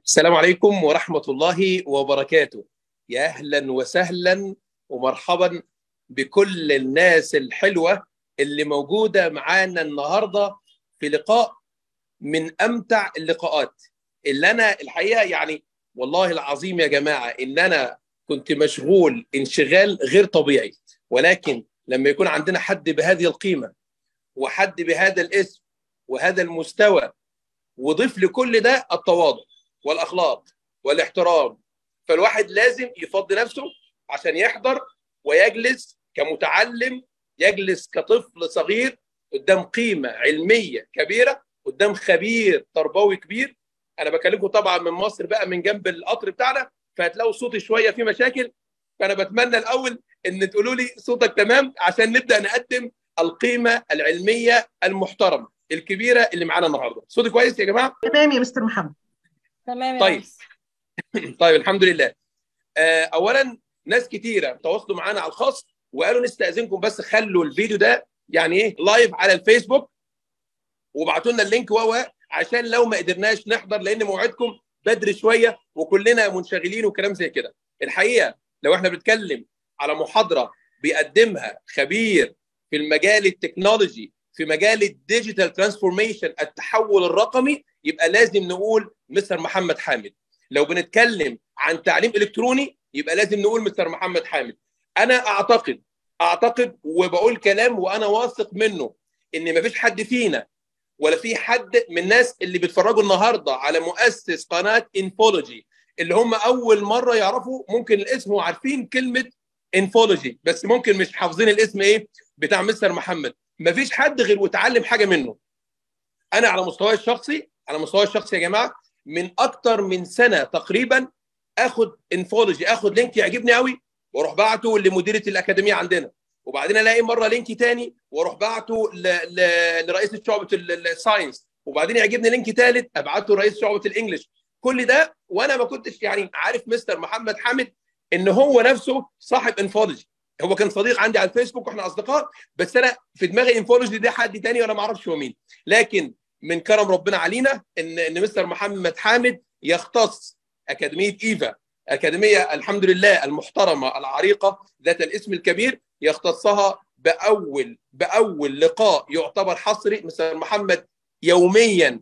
السلام عليكم ورحمة الله وبركاته يا أهلا وسهلا ومرحبا بكل الناس الحلوة اللي موجودة معانا النهاردة في لقاء من أمتع اللقاءات اللي أنا الحقيقة يعني والله العظيم يا جماعة إن أنا كنت مشغول انشغال غير طبيعي ولكن لما يكون عندنا حد بهذه القيمة وحد بهذا الاسم وهذا المستوى وضيف لكل ده التواضع والاخلاق والاحترام فالواحد لازم يفضي نفسه عشان يحضر ويجلس كمتعلم يجلس كطفل صغير قدام قيمه علميه كبيره قدام خبير تربوي كبير انا بكلمكم طبعا من مصر بقى من جنب القطر بتاعنا فهتلاقوا صوتي شويه فيه مشاكل فانا بتمنى الاول ان تقولوا لي صوتك تمام عشان نبدا نقدم القيمه العلميه المحترمه الكبيره اللي معانا النهارده صوتي كويس يا جماعه تمام يا مستر محمد تمام يا طيب. ريس. طيب الحمد لله آه، اولا ناس كتيره تواصلوا معانا على الخاص وقالوا نستاذنكم بس خلوا الفيديو ده يعني ايه لايف على الفيسبوك وابعتوا لنا اللينك و عشان لو ما قدرناش نحضر لان موعدكم بدري شويه وكلنا منشغلين وكلام زي كده الحقيقه لو احنا بنتكلم على محاضره بيقدمها خبير في المجال التكنولوجي في مجال الديجيتال ترانسفورميشن التحول الرقمي يبقى لازم نقول مستر محمد حامد لو بنتكلم عن تعليم الكتروني يبقى لازم نقول مستر محمد حامد انا اعتقد اعتقد وبقول كلام وانا واثق منه ان مفيش حد فينا ولا في حد من الناس اللي بيتفرجوا النهارده على مؤسس قناه انفولوجي اللي هم اول مره يعرفوا ممكن الاسم وعارفين كلمه انفولوجي بس ممكن مش حافظين الاسم ايه بتاع مستر محمد مفيش حد غير وتعلم حاجه منه انا على مستواي الشخصي على مستواي الشخصي يا جماعه من اكتر من سنه تقريبا اخد انفولوجي اخد لينك يعجبني قوي واروح بعته لمديره الاكاديميه عندنا وبعدين الاقي مره لينك تاني واروح بعته ل... ل... لرئيس شعبه ال- ال- الساينس وبعدين يعجبني لينك ثالث ابعته لرئيس شعبه الانجليش كل ده وانا ما كنتش يعني عارف مستر محمد حامد ان هو نفسه صاحب انفولوجي هو كان صديق عندي على الفيسبوك واحنا اصدقاء بس انا في دماغي انفولوجي ده حد تاني وانا ما اعرفش هو مين لكن من كرم ربنا علينا ان ان مستر محمد حامد يختص اكاديميه ايفا اكاديميه الحمد لله المحترمه العريقه ذات الاسم الكبير يختصها باول باول لقاء يعتبر حصري مستر محمد يوميا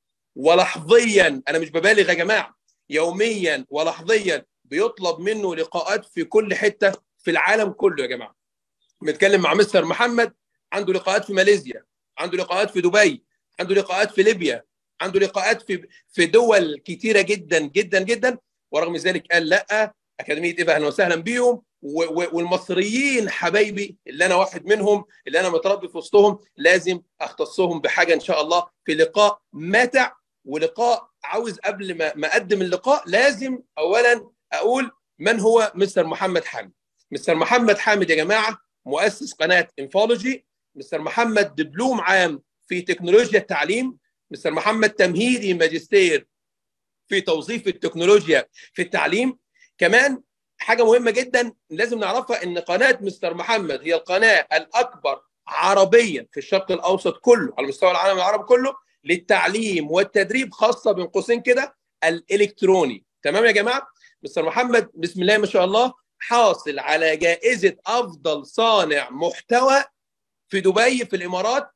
ولحظيا انا مش ببالغ يا جماعه يوميا ولحظيا بيطلب منه لقاءات في كل حته في العالم كله يا جماعه بنتكلم مع مستر محمد عنده لقاءات في ماليزيا عنده لقاءات في دبي عنده لقاءات في ليبيا عنده لقاءات في في دول كتيره جدا جدا جدا ورغم ذلك قال لا اكاديميه ايفا اهلا وسهلا بيهم و- و- والمصريين حبايبي اللي انا واحد منهم اللي انا متربي في وسطهم لازم اختصهم بحاجه ان شاء الله في لقاء ماتع ولقاء عاوز قبل ما ما اقدم اللقاء لازم اولا اقول من هو مستر محمد حامد مستر محمد حامد يا جماعه مؤسس قناه انفولوجي مستر محمد دبلوم عام في تكنولوجيا التعليم مستر محمد تمهيدي ماجستير في توظيف التكنولوجيا في التعليم كمان حاجه مهمه جدا لازم نعرفها ان قناه مستر محمد هي القناه الاكبر عربيا في الشرق الاوسط كله على مستوى العالم العربي كله للتعليم والتدريب خاصه بين قوسين كده الالكتروني تمام يا جماعه مستر محمد بسم الله ما شاء الله حاصل على جائزه افضل صانع محتوى في دبي في الامارات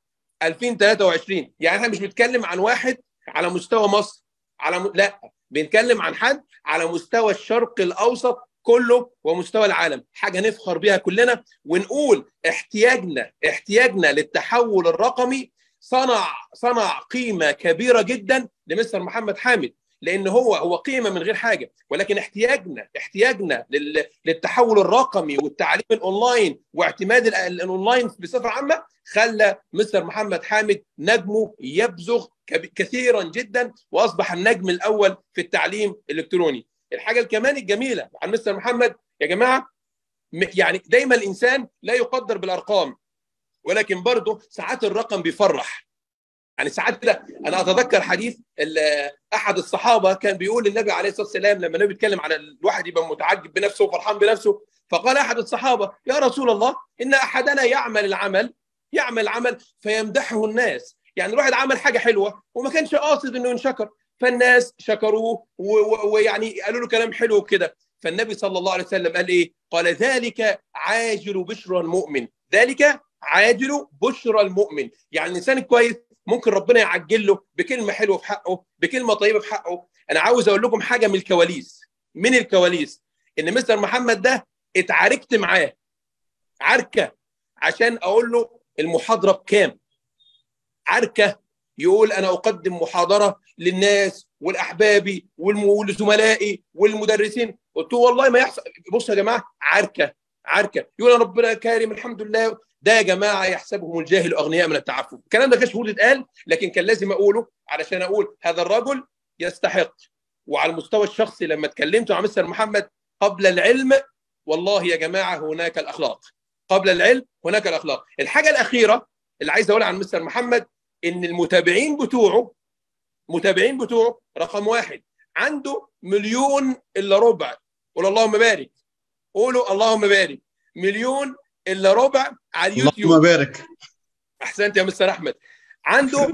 2023 يعني احنا مش بنتكلم عن واحد على مستوى مصر على م... لا بنتكلم عن حد على مستوى الشرق الاوسط كله ومستوى العالم حاجه نفخر بيها كلنا ونقول احتياجنا احتياجنا للتحول الرقمي صنع صنع قيمه كبيره جدا لمستر محمد حامد لان هو هو قيمه من غير حاجه ولكن احتياجنا احتياجنا لل... للتحول الرقمي والتعليم الاونلاين واعتماد ال- الاونلاين بصفه عامه خلى مستر محمد حامد نجمه يبزغ كب- كثيرا جدا واصبح النجم الاول في التعليم الالكتروني الحاجه كمان الجميله عن مستر محمد يا جماعه م- يعني دايما الانسان لا يقدر بالارقام ولكن برضه ساعات الرقم بيفرح يعني ساعات كده انا اتذكر حديث ال- احد الصحابه كان بيقول للنبي عليه الصلاه والسلام لما النبي بيتكلم على الواحد يبقى متعجب بنفسه وفرحان بنفسه فقال احد الصحابه يا رسول الله ان احدنا يعمل العمل يعمل عمل فيمدحه الناس يعني الواحد عمل حاجه حلوه وما كانش قاصد انه ينشكر فالناس شكروه ويعني قالوا له كلام حلو كده فالنبي صلى الله عليه وسلم قال ايه قال ذلك عاجل بشرى المؤمن ذلك عاجل بشرى المؤمن يعني الانسان الكويس ممكن ربنا يعجل له بكلمه حلوه في حقه بكلمه طيبه في حقه انا عاوز اقول لكم حاجه من الكواليس من الكواليس ان مستر محمد ده اتعاركت معاه عركه عشان اقول له المحاضره بكام عركه يقول انا اقدم محاضره للناس والاحبابي والزملائي والمدرسين قلت له والله ما يحصل بص يا جماعه عركه عركه يقول انا ربنا كريم الحمد لله ده يا جماعه يحسبهم الجاهل اغنياء من التعفف الكلام ده كانش المفروض يتقال لكن كان لازم اقوله علشان اقول هذا الرجل يستحق وعلى المستوى الشخصي لما اتكلمت مع مستر محمد قبل العلم والله يا جماعه هناك الاخلاق قبل العلم هناك الاخلاق الحاجه الاخيره اللي عايز اقولها عن مستر محمد ان المتابعين بتوعه متابعين بتوعه رقم واحد عنده مليون الا ربع قول اللهم بارك قولوا اللهم بارك مليون الا ربع على اليوتيوب اللهم بارك احسنت يا مستر احمد عنده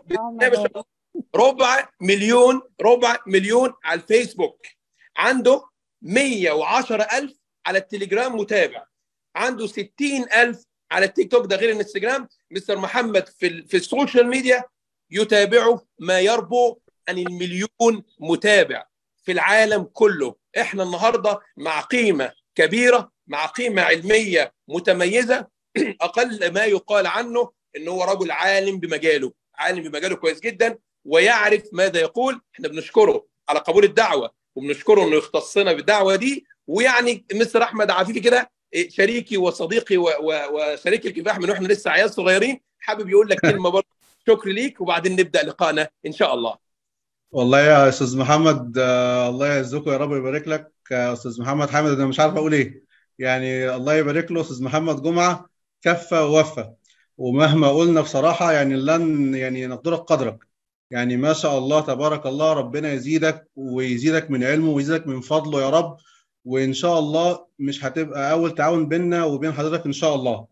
ربع مليون ربع مليون على الفيسبوك عنده 110000 على التليجرام متابع عنده 60000 على التيك توك ده غير الانستجرام مستر محمد في في السوشيال ميديا يتابعه ما يربو عن المليون متابع في العالم كله احنا النهارده مع قيمه كبيره مع قيمه علميه متميزه اقل ما يقال عنه ان هو رجل عالم بمجاله عالم بمجاله كويس جدا ويعرف ماذا يقول احنا بنشكره على قبول الدعوه وبنشكره انه يختصنا بالدعوه دي ويعني مستر احمد عفيفي كده شريكي وصديقي وشريكي الكفاح من واحنا لسه عيال صغيرين حابب يقول لك كلمه برضه شكر ليك وبعدين نبدا لقائنا ان شاء الله والله يا استاذ محمد آه الله يعزكم يا رب يبارك لك يا استاذ محمد حامد انا مش عارف اقول ايه يعني الله يبارك له استاذ محمد جمعه كفى ووفى ومهما قلنا بصراحه يعني لن يعني نقدرك قدرك يعني ما شاء الله تبارك الله ربنا يزيدك ويزيدك من علمه ويزيدك من فضله يا رب وان شاء الله مش هتبقى اول تعاون بيننا وبين حضرتك ان شاء الله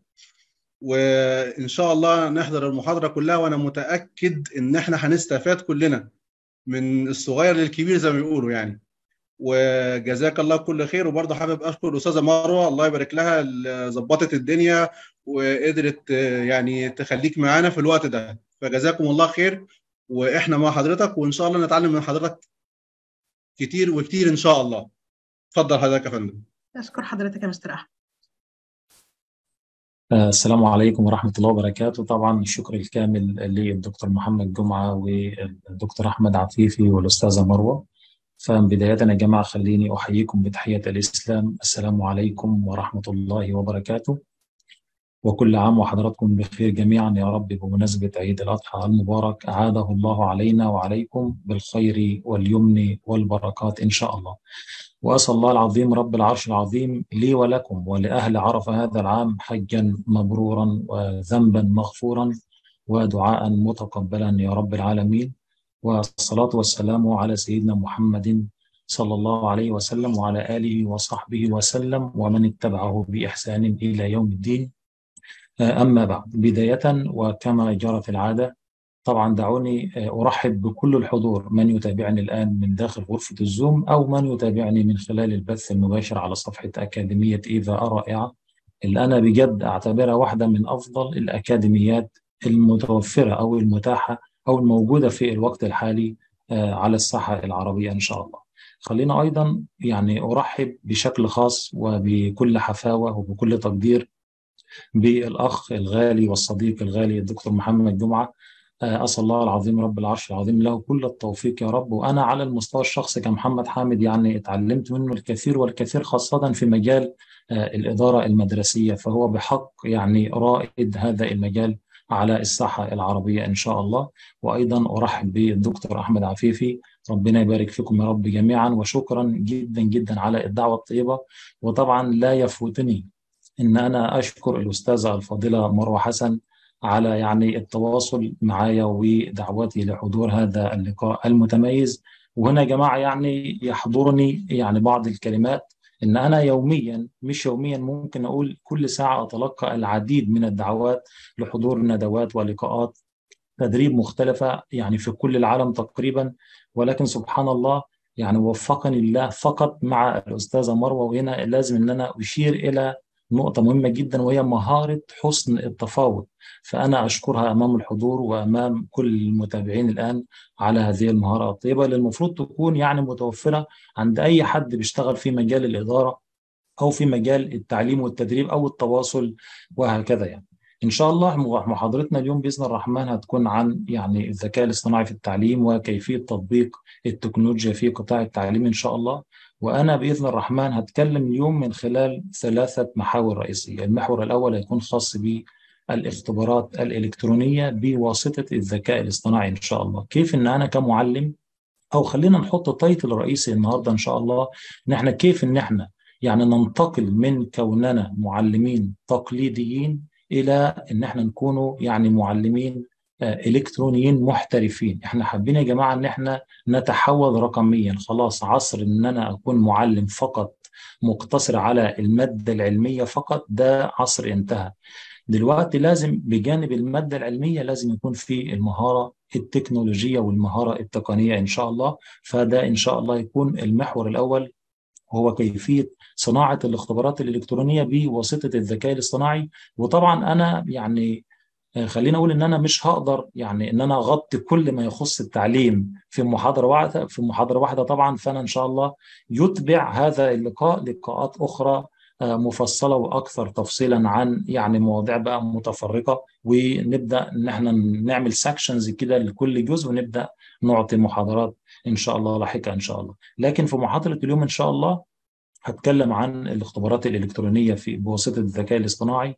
وان شاء الله نحضر المحاضره كلها وانا متاكد ان احنا هنستفاد كلنا من الصغير للكبير زي ما بيقولوا يعني وجزاك الله كل خير وبرضه حابب اشكر الاستاذه مروه الله يبارك لها اللي ظبطت الدنيا وقدرت يعني تخليك معانا في الوقت ده فجزاكم الله خير واحنا مع حضرتك وان شاء الله نتعلم من حضرتك كتير وكتير ان شاء الله اتفضل حضرتك يا فندم اشكر حضرتك يا مستر احمد السلام عليكم ورحمة الله وبركاته طبعا الشكر الكامل للدكتور محمد جمعة والدكتور أحمد عفيفي والأستاذة مروة فبداية يا جماعة خليني أحييكم بتحية الإسلام السلام عليكم ورحمة الله وبركاته وكل عام وحضراتكم بخير جميعا يا رب بمناسبة عيد الأضحى المبارك أعاده الله علينا وعليكم بالخير واليمن والبركات إن شاء الله وأسأل الله العظيم رب العرش العظيم لي ولكم ولأهل عرفة هذا العام حجا مبرورا وذنبا مغفورا ودعاء متقبلا يا رب العالمين والصلاة والسلام على سيدنا محمد صلى الله عليه وسلم وعلى آله وصحبه وسلم ومن اتبعه بإحسان إلى يوم الدين أما بعد بداية وكما جرت العادة طبعا دعوني أرحب بكل الحضور من يتابعني الآن من داخل غرفة الزوم أو من يتابعني من خلال البث المباشر على صفحة أكاديمية إيفا الرائعة اللي أنا بجد أعتبرها واحدة من أفضل الأكاديميات المتوفرة أو المتاحة أو الموجودة في الوقت الحالي على الساحة العربية إن شاء الله خلينا أيضا يعني أرحب بشكل خاص وبكل حفاوة وبكل تقدير بالأخ الغالي والصديق الغالي الدكتور محمد جمعة أسأل الله العظيم رب العرش العظيم له كل التوفيق يا رب وأنا على المستوى الشخصي كمحمد حامد يعني اتعلمت منه الكثير والكثير خاصة في مجال الإدارة المدرسية فهو بحق يعني رائد هذا المجال على الساحة العربية إن شاء الله وأيضا أرحب بالدكتور أحمد عفيفي ربنا يبارك فيكم يا رب جميعا وشكرا جدا جدا على الدعوة الطيبة وطبعا لا يفوتني ان انا اشكر الاستاذه الفاضله مروه حسن على يعني التواصل معايا ودعوتي لحضور هذا اللقاء المتميز وهنا يا جماعه يعني يحضرني يعني بعض الكلمات ان انا يوميا مش يوميا ممكن اقول كل ساعه اتلقى العديد من الدعوات لحضور ندوات ولقاءات تدريب مختلفة يعني في كل العالم تقريبا ولكن سبحان الله يعني وفقني الله فقط مع الأستاذة مروة وهنا لازم أن أنا أشير إلى نقطة مهمة جدا وهي مهارة حسن التفاوض فأنا أشكرها أمام الحضور وأمام كل المتابعين الآن على هذه المهارة الطيبة اللي المفروض تكون يعني متوفرة عند أي حد بيشتغل في مجال الإدارة أو في مجال التعليم والتدريب أو التواصل وهكذا يعني إن شاء الله محاضرتنا اليوم بإذن الرحمن هتكون عن يعني الذكاء الاصطناعي في التعليم وكيفية تطبيق التكنولوجيا في قطاع التعليم إن شاء الله وأنا بإذن الرحمن هتكلم اليوم من خلال ثلاثة محاور رئيسية المحور الأول هيكون خاص بالاختبارات الإلكترونية بواسطة الذكاء الاصطناعي إن شاء الله كيف إن أنا كمعلم أو خلينا نحط تايتل رئيسي النهاردة إن شاء الله إن إحنا كيف إن إحنا يعني ننتقل من كوننا معلمين تقليديين الى ان احنا نكونوا يعني معلمين الكترونيين محترفين احنا حابين يا جماعه ان احنا نتحول رقميا خلاص عصر ان انا اكون معلم فقط مقتصر على الماده العلميه فقط ده عصر انتهى دلوقتي لازم بجانب الماده العلميه لازم يكون في المهاره التكنولوجيه والمهاره التقنيه ان شاء الله فده ان شاء الله يكون المحور الاول وهو كيفيه صناعه الاختبارات الالكترونيه بواسطه الذكاء الاصطناعي وطبعا انا يعني خلينا اقول ان انا مش هقدر يعني ان انا اغطي كل ما يخص التعليم في محاضره واحده في محاضره واحده طبعا فانا ان شاء الله يتبع هذا اللقاء لقاءات اخرى مفصله واكثر تفصيلا عن يعني مواضيع بقى متفرقه ونبدا ان احنا نعمل سكشنز كده لكل جزء ونبدا نعطي محاضرات ان شاء الله لاحقا ان شاء الله لكن في محاضره اليوم ان شاء الله هتكلم عن الاختبارات الالكترونيه في بواسطه الذكاء الاصطناعي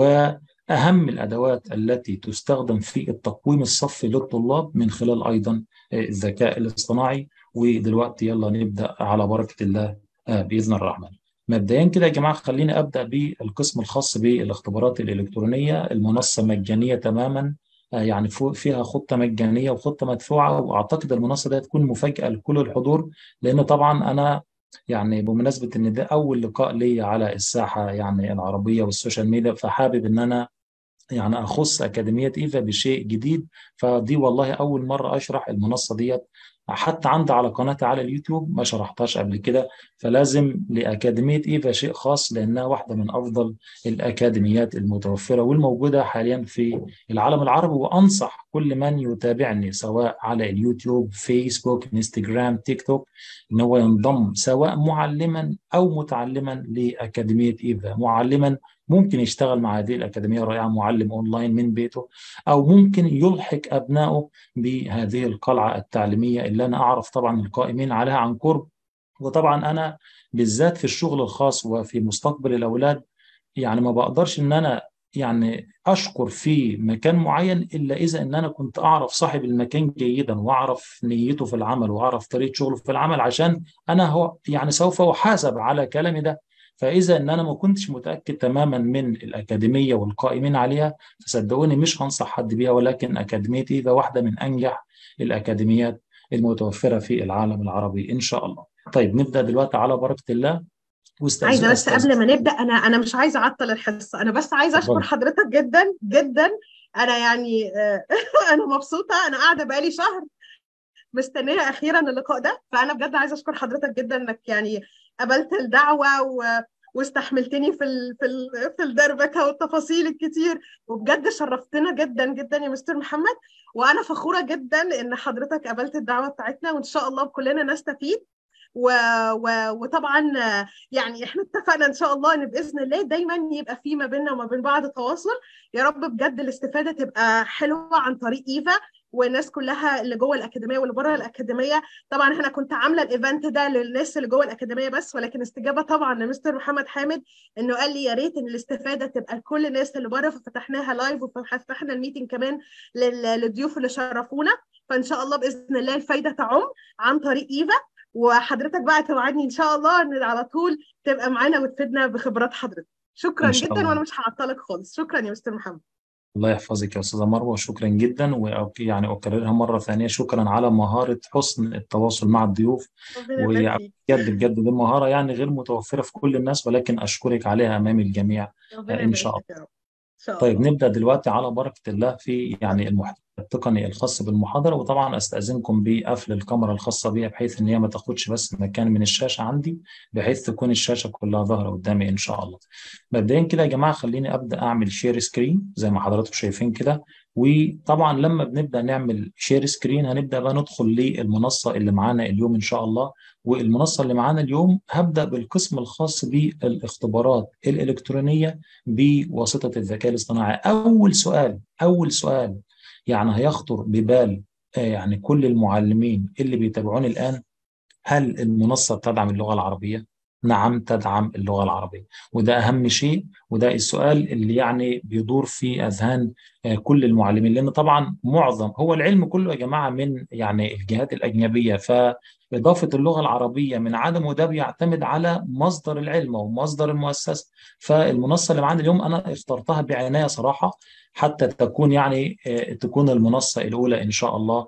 واهم الادوات التي تستخدم في التقويم الصفي للطلاب من خلال ايضا الذكاء الاصطناعي ودلوقتي يلا نبدا على بركه الله باذن الرحمن. مبدئيا كده يا جماعه خليني ابدا بالقسم الخاص بالاختبارات الالكترونيه المنصه مجانيه تماما يعني فيها خطه مجانيه وخطه مدفوعه واعتقد المنصه دي هتكون مفاجاه لكل الحضور لان طبعا انا يعني بمناسبه ان ده اول لقاء لي على الساحه يعني العربيه والسوشيال ميديا فحابب ان انا يعني اخص اكاديميه ايفا بشيء جديد فدي والله اول مره اشرح المنصه ديت حتى عندي على قناتي على اليوتيوب ما شرحتهاش قبل كده فلازم لاكاديميه ايفا شيء خاص لانها واحده من افضل الاكاديميات المتوفره والموجوده حاليا في العالم العربي وانصح كل من يتابعني سواء على اليوتيوب فيسبوك انستغرام تيك توك ان هو ينضم سواء معلما او متعلما لاكاديميه ايفا معلما ممكن يشتغل مع هذه الأكاديمية الرائعة معلم أونلاين من بيته أو ممكن يلحق أبنائه بهذه القلعة التعليمية اللي أنا أعرف طبعا القائمين عليها عن قرب وطبعا أنا بالذات في الشغل الخاص وفي مستقبل الأولاد يعني ما بقدرش إن أنا يعني أشكر في مكان معين إلا إذا إن أنا كنت أعرف صاحب المكان جيدا وأعرف نيته في العمل وأعرف طريقة شغله في العمل عشان أنا هو يعني سوف أحاسب على كلامي ده فاذا ان انا ما كنتش متاكد تماما من الاكاديميه والقائمين عليها فصدقوني مش هنصح حد بيها ولكن اكاديميتي ده واحده من انجح الاكاديميات المتوفره في العالم العربي ان شاء الله. طيب نبدا دلوقتي على بركه الله عايزه بس قبل ما نبدا انا انا مش عايزه اعطل الحصه انا بس عايزه اشكر حضرتك جدا جدا انا يعني انا مبسوطه انا قاعده بقالي شهر مستنيه اخيرا اللقاء ده فانا بجد عايزه اشكر حضرتك جدا انك يعني قبلت الدعوه و... واستحملتني في ال... في ال... في الدربكه والتفاصيل الكتير وبجد شرفتنا جدا جدا يا مستر محمد وانا فخوره جدا ان حضرتك قبلت الدعوه بتاعتنا وان شاء الله كلنا نستفيد و... و... وطبعا يعني احنا اتفقنا ان شاء الله ان باذن الله دايما يبقى في ما بيننا وما بين بعض تواصل يا رب بجد الاستفاده تبقى حلوه عن طريق ايفا والناس كلها اللي جوه الاكاديميه واللي بره الاكاديميه طبعا انا كنت عامله الايفنت ده للناس اللي جوه الاكاديميه بس ولكن استجابه طبعا لمستر محمد حامد انه قال لي يا ريت ان الاستفاده تبقى لكل الناس اللي بره ففتحناها لايف وفتحنا الميتنج كمان للضيوف اللي شرفونا فان شاء الله باذن الله الفايده تعم عن طريق ايفا وحضرتك بقى توعدني ان شاء الله ان على طول تبقى معانا وتفيدنا بخبرات حضرتك شكرا جدا وانا مش هعطلك خالص شكرا يا مستر محمد الله يحفظك يا استاذه مروه شكرا جدا ويعني اكررها مره ثانيه شكرا على مهاره حسن التواصل مع الضيوف وبجد بجد دي مهاره يعني غير متوفره في كل الناس ولكن اشكرك عليها امام الجميع ان شاء الله طيب نبدا دلوقتي على بركه الله في يعني المحتوى التقني الخاص بالمحاضرة وطبعا استأذنكم بقفل الكاميرا الخاصة بيها بحيث ان هي ما تاخدش بس مكان من الشاشة عندي بحيث تكون الشاشة كلها ظاهرة قدامي ان شاء الله مبدئيا كده يا جماعة خليني ابدأ اعمل شير سكرين زي ما حضراتكم شايفين كده وطبعا لما بنبدأ نعمل شير سكرين هنبدأ بقى ندخل للمنصة اللي معانا اليوم ان شاء الله والمنصة اللي معانا اليوم هبدأ بالقسم الخاص بالاختبارات الإلكترونية بواسطة الذكاء الاصطناعي أول سؤال أول سؤال يعني هيخطر ببال يعني كل المعلمين اللي بيتابعوني الآن هل المنصة بتدعم اللغة العربية؟ نعم تدعم اللغة العربية وده أهم شيء وده السؤال اللي يعني بيدور في أذهان كل المعلمين لأن طبعا معظم هو العلم كله يا جماعة من يعني الجهات الأجنبية فإضافة اللغة العربية من عدمه ده بيعتمد على مصدر العلم ومصدر المؤسسة فالمنصة اللي معانا اليوم أنا اخترتها بعناية صراحة حتى تكون يعني تكون المنصة الأولى إن شاء الله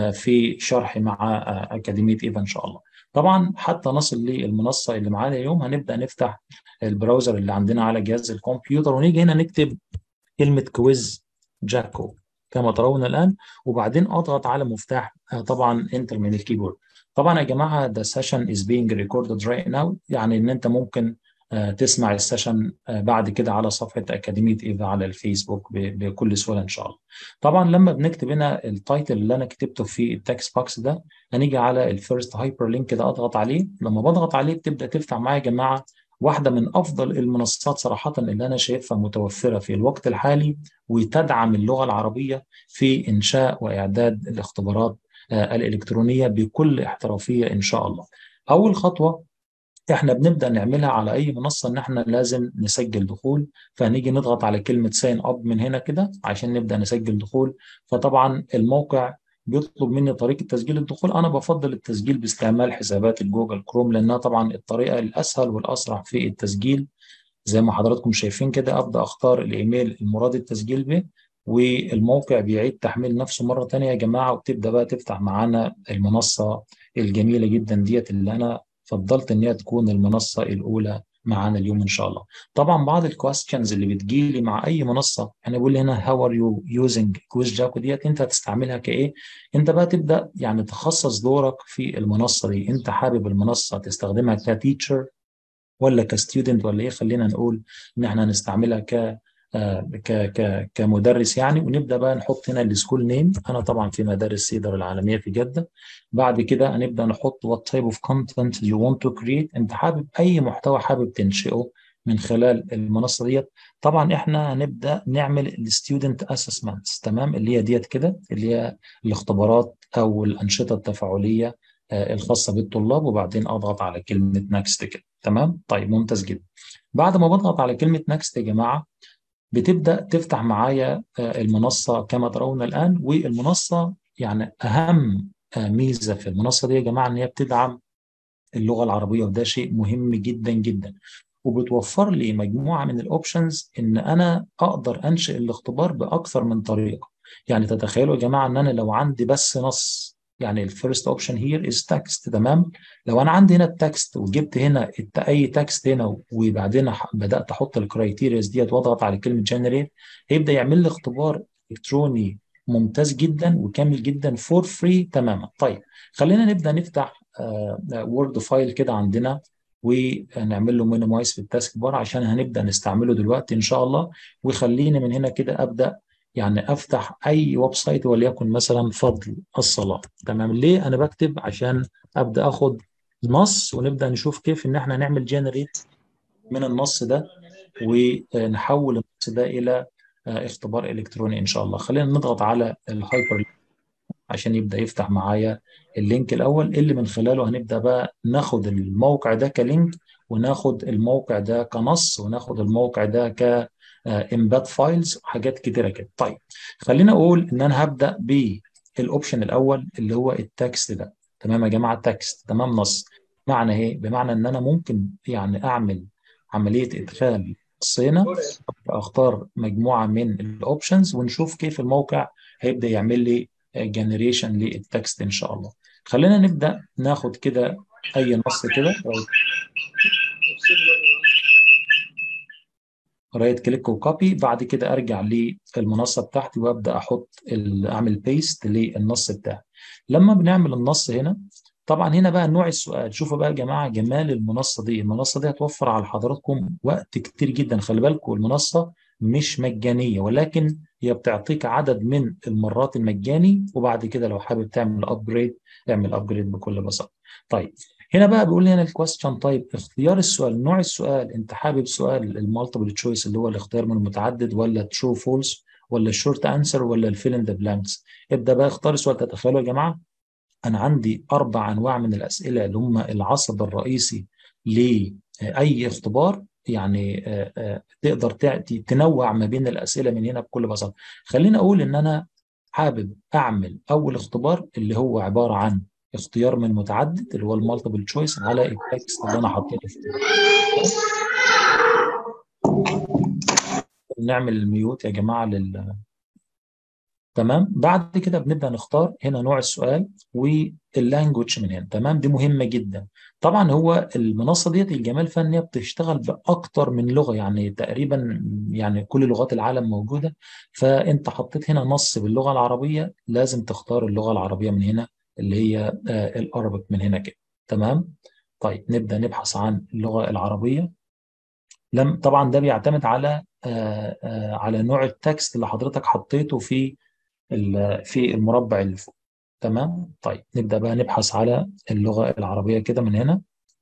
في شرحي مع أكاديمية إيفا إن شاء الله طبعا حتى نصل للمنصة اللي معانا اليوم هنبدأ نفتح البراوزر اللي عندنا على جهاز الكمبيوتر ونيجي هنا نكتب كلمة كويز جاكو كما ترون الآن وبعدين أضغط على مفتاح طبعا انتر من الكيبورد طبعا يا جماعة the session is being recorded right now يعني إن أنت ممكن تسمع السيشن بعد كده على صفحة أكاديمية إيفا على الفيسبوك بكل سهولة إن شاء الله. طبعا لما بنكتب هنا التايتل اللي أنا كتبته في التكست بوكس ده هنيجي على الفيرست هايبر لينك ده أضغط عليه، لما بضغط عليه بتبدأ تفتح معايا يا جماعة واحدة من أفضل المنصات صراحة اللي أنا شايفها متوفرة في الوقت الحالي وتدعم اللغة العربية في إنشاء وإعداد الاختبارات الإلكترونية بكل احترافية إن شاء الله. أول خطوة احنا بنبدا نعملها على اي منصه ان احنا لازم نسجل دخول فهنيجي نضغط على كلمه ساين اب من هنا كده عشان نبدا نسجل دخول فطبعا الموقع بيطلب مني طريقه تسجيل الدخول انا بفضل التسجيل باستعمال حسابات الجوجل كروم لانها طبعا الطريقه الاسهل والاسرع في التسجيل زي ما حضراتكم شايفين كده ابدا اختار الايميل المراد التسجيل به والموقع بيعيد تحميل نفسه مره ثانيه يا جماعه وبتبدا بقى تفتح معانا المنصه الجميله جدا ديت اللي انا فضلت ان هي تكون المنصه الاولى معانا اليوم ان شاء الله طبعا بعض الكويستشنز اللي بتجيلي مع اي منصه انا بقول هنا هاو ار يو يوزنج كويز جاكو ديت انت هتستعملها كايه انت بقى تبدا يعني تخصص دورك في المنصه دي انت حابب المنصه تستخدمها كتيتشر ولا كستودنت ولا ايه خلينا نقول ان احنا هنستعملها ك ك ك كمدرس يعني ونبدا بقى نحط هنا السكول نيم انا طبعا في مدارس سيدر العالميه في جده بعد كده هنبدا نحط what type of content you want to create انت حابب اي محتوى حابب تنشئه من خلال المنصه ديت طبعا احنا هنبدا نعمل الستودنت اسسمنتس تمام اللي هي ديت كده اللي هي الاختبارات او الانشطه التفاعليه الخاصه بالطلاب وبعدين اضغط على كلمه نكست كده تمام طيب ممتاز جدا بعد ما بضغط على كلمه نكست يا جماعه بتبدا تفتح معايا المنصه كما ترون الان والمنصه يعني اهم ميزه في المنصه دي يا جماعه ان هي بتدعم اللغه العربيه وده شيء مهم جدا جدا وبتوفر لي مجموعه من الاوبشنز ان انا اقدر انشئ الاختبار باكثر من طريقه يعني تتخيلوا يا جماعه ان انا لو عندي بس نص يعني الفيرست اوبشن هير از تكست تمام لو انا عندي هنا التكست وجبت هنا اي تكست هنا وبعدين بدات احط الكرايتيريز ديت واضغط على كلمه جنريت هيبدا يعمل لي اختبار الكتروني ممتاز جدا وكامل جدا فور فري تماما طيب خلينا نبدا نفتح وورد فايل كده عندنا ونعمل له مينيمايز في التاسك بار عشان هنبدا نستعمله دلوقتي ان شاء الله وخليني من هنا كده ابدا يعني افتح اي ويب سايت وليكن مثلا فضل الصلاه تمام ليه انا بكتب عشان ابدا اخد نص ونبدا نشوف كيف ان احنا نعمل جنريت من النص ده ونحول النص ده الى اختبار الكتروني ان شاء الله خلينا نضغط على الهايبر عشان يبدا يفتح معايا اللينك الاول اللي من خلاله هنبدا بقى ناخد الموقع ده كلينك وناخد الموقع ده كنص وناخد الموقع ده ك امباد فايلز وحاجات كتيره كده طيب خلينا اقول ان انا هبدا بالاوبشن الاول اللي هو التكست ده تمام يا جماعه تكست تمام نص معنى ايه بمعنى ان انا ممكن يعني اعمل عمليه ادخال نصينا اختار مجموعه من الاوبشنز ونشوف كيف الموقع هيبدا يعمل لي جنريشن للتكست ان شاء الله خلينا نبدا ناخد كده اي نص كده رايت كليك وكوبي بعد كده ارجع للمنصه بتاعتي وابدا احط اعمل بيست للنص بتاعي لما بنعمل النص هنا طبعا هنا بقى نوع السؤال شوفوا بقى يا جماعه جمال المنصه دي المنصه دي هتوفر على حضراتكم وقت كتير جدا خلي بالكم المنصه مش مجانيه ولكن هي بتعطيك عدد من المرات المجاني وبعد كده لو حابب تعمل ابجريد اعمل ابجريد بكل بساطه طيب هنا بقى بيقول لي هنا الكويستشن تايب اختيار السؤال نوع السؤال انت حابب سؤال المالتيبل تشويس اللي هو الاختيار من المتعدد ولا ترو فولس ولا الشورت انسر ولا الفيل ان ذا بلانكس ابدا بقى اختار السؤال تتخيلوا يا جماعه انا عندي اربع انواع من الاسئله اللي هم العصب الرئيسي لاي اختبار يعني تقدر تنوع ما بين الاسئله من هنا بكل بساطه خليني اقول ان انا حابب اعمل اول اختبار اللي هو عباره عن اختيار من متعدد اللي هو المالتيبل تشويس على التكست اللي انا حطيته فيه نعمل الميوت يا جماعه لل تمام بعد كده بنبدا نختار هنا نوع السؤال واللانجوج من هنا تمام دي مهمه جدا طبعا هو المنصه ديت الجمال فيها ان هي بتشتغل باكتر من لغه يعني تقريبا يعني كل لغات العالم موجوده فانت حطيت هنا نص باللغه العربيه لازم تختار اللغه العربيه من هنا اللي هي آه الارابيك من هنا كده تمام طيب نبدا نبحث عن اللغه العربيه لم طبعا ده بيعتمد على آه آه على نوع التكست اللي حضرتك حطيته في في المربع اللي فوق تمام طيب نبدا بقى نبحث على اللغه العربيه كده من هنا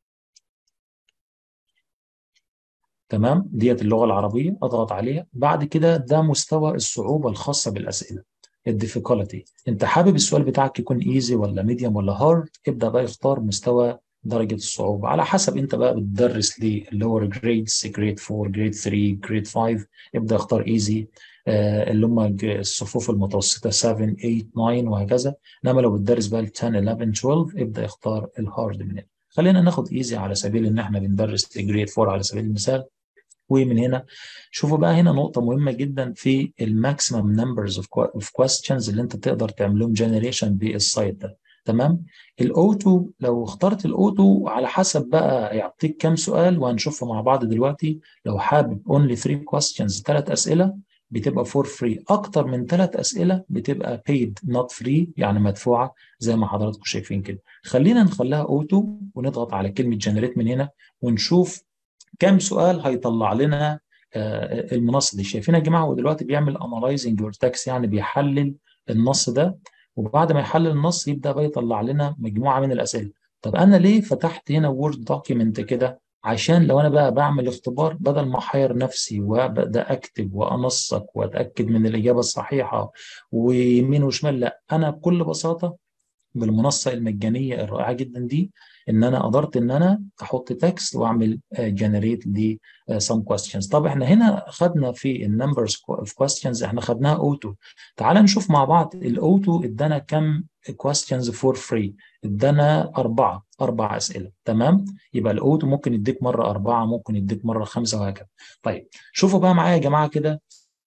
تمام ديت اللغه العربيه اضغط عليها بعد كده ده مستوى الصعوبه الخاصه بالاسئله الديفيكولتي انت حابب السؤال بتاعك يكون ايزي ولا ميديوم ولا هارد ابدا بقى اختار مستوى درجه الصعوبه على حسب انت بقى بتدرس للور جريدز جريد 4 جريد 3 جريد 5 ابدا اختار ايزي آه اللي هم الصفوف المتوسطه 7 8 9 وهكذا انما لو بتدرس بقى ال 10 11 12 ابدا اختار الهارد من هنا خلينا ناخد ايزي على سبيل ان احنا بندرس جريد 4 على سبيل المثال ومن هنا شوفوا بقى هنا نقطة مهمة جدا في الماكسيمم نمبرز اوف questions اللي انت تقدر تعملهم جنريشن بالسايت ده تمام الاوتو لو اخترت الاوتو على حسب بقى يعطيك كام سؤال وهنشوفه مع بعض دلوقتي لو حابب only 3 questions ثلاث اسئله بتبقى فور فري اكتر من ثلاث اسئله بتبقى paid not free يعني مدفوعه زي ما حضراتكم شايفين كده خلينا نخليها اوتو ونضغط على كلمه جنريت من هنا ونشوف كام سؤال هيطلع لنا آه المنصه دي شايفين يا جماعه هو دلوقتي بيعمل انالايزنج يور تكست يعني بيحلل النص ده وبعد ما يحلل النص يبدا بقى يطلع لنا مجموعه من الاسئله طب انا ليه فتحت هنا وورد دوكيمنت كده عشان لو انا بقى بعمل اختبار بدل ما احير نفسي وابدا اكتب وانسق واتاكد من الاجابه الصحيحه ويمين وشمال لا انا بكل بساطه بالمنصه المجانيه الرائعه جدا دي ان انا قدرت ان انا احط تكست واعمل جنريت ل some questions طب احنا هنا خدنا في النمبرز اوف questions احنا خدناها اوتو تعال نشوف مع بعض الاوتو ادانا كم questions for free ادانا اربعه اربع اسئله تمام يبقى الاوتو ممكن يديك مره اربعه ممكن يديك مره خمسه وهكذا طيب شوفوا بقى معايا يا جماعه كده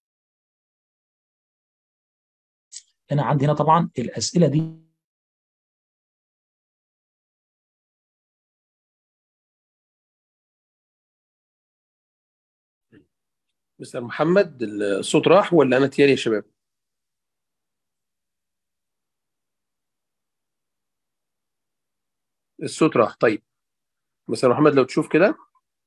انا عندي هنا طبعا الاسئله دي مستر محمد الصوت راح ولا انا تياري يا شباب الصوت راح طيب مستر محمد لو تشوف كده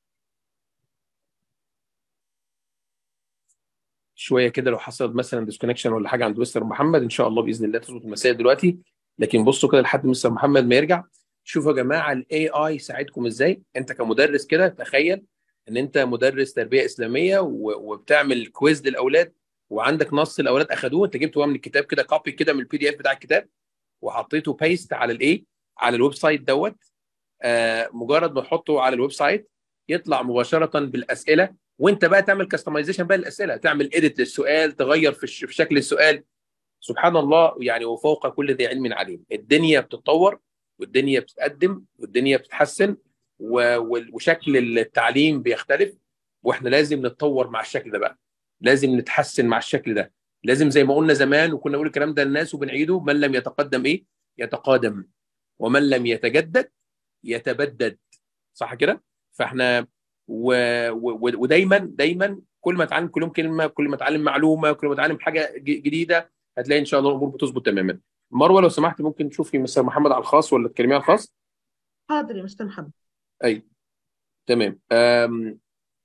شويه كده لو حصل مثلا ديسكونكشن ولا حاجه عند مستر محمد ان شاء الله باذن الله تظبط المسائل دلوقتي لكن بصوا كده لحد مستر محمد ما يرجع شوفوا يا جماعه الاي اي يساعدكم ازاي انت كمدرس كده تخيل ان انت مدرس تربيه اسلاميه وبتعمل كويز للاولاد وعندك نص الاولاد اخدوه انت جبته من الكتاب كده كوبي كده من البي دي اف بتاع الكتاب وحطيته بيست على الايه على الويب سايت دوت آه مجرد ما تحطه على الويب سايت يطلع مباشره بالاسئله وانت بقى تعمل كاستمايزيشن بقى للاسئله تعمل اديت للسؤال تغير في, في شكل السؤال سبحان الله يعني وفوق كل ذي علم عليم الدنيا بتتطور والدنيا بتتقدم والدنيا بتتحسن وشكل التعليم بيختلف واحنا لازم نتطور مع الشكل ده بقى لازم نتحسن مع الشكل ده لازم زي ما قلنا زمان وكنا بنقول الكلام ده للناس وبنعيده من لم يتقدم ايه يتقادم ومن لم يتجدد يتبدد صح كده فاحنا و... و... ودايما دايما كل ما اتعلم كل يوم كلمه كل ما اتعلم معلومه كل ما اتعلم حاجه جديده هتلاقي ان شاء الله الامور بتظبط تماما مروه لو سمحت ممكن تشوفي مستر محمد على الخاص ولا تكلميه على الخاص حاضر يا مستر محمد اي تمام أم...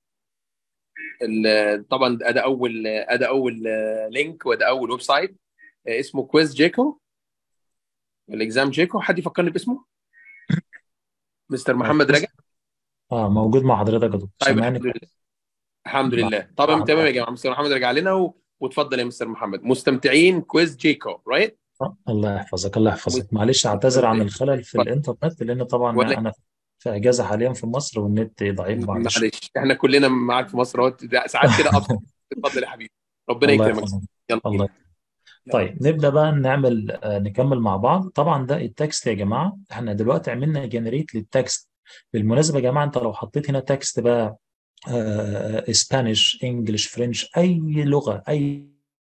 طبعا ده اول ده اول لينك وده اول ويب سايت اسمه كويز جيكو الاكزام جيكو حد يفكرني باسمه مستر محمد رجب اه موجود مع حضرتك يا دكتور طيب سامعني الحمد لله الحمد لله طبعا تمام يا جماعه مستر محمد رجع لنا و... وتفضل يا مستر محمد مستمتعين كويز جيكو رايت آه، الله يحفظك الله يحفظك معلش اعتذر عن الخلل في الانترنت لان طبعا ولا- انا في اجازه حاليا في مصر والنت ضعيف بعد الشغل معلش احنا كلنا معاك في مصر اهوت ده ساعات كده ابسط اتفضل يا حبيبي ربنا الله يكرمك يحفظك يلا الله طيب نبدا بقى نعمل آه، نكمل مع بعض طبعا ده التكست يا جماعه احنا دلوقتي عملنا جنريت للتكست بالمناسبه يا جماعه انت لو حطيت هنا تكست بقى اسبانيش انجلش فرنش اي لغه اي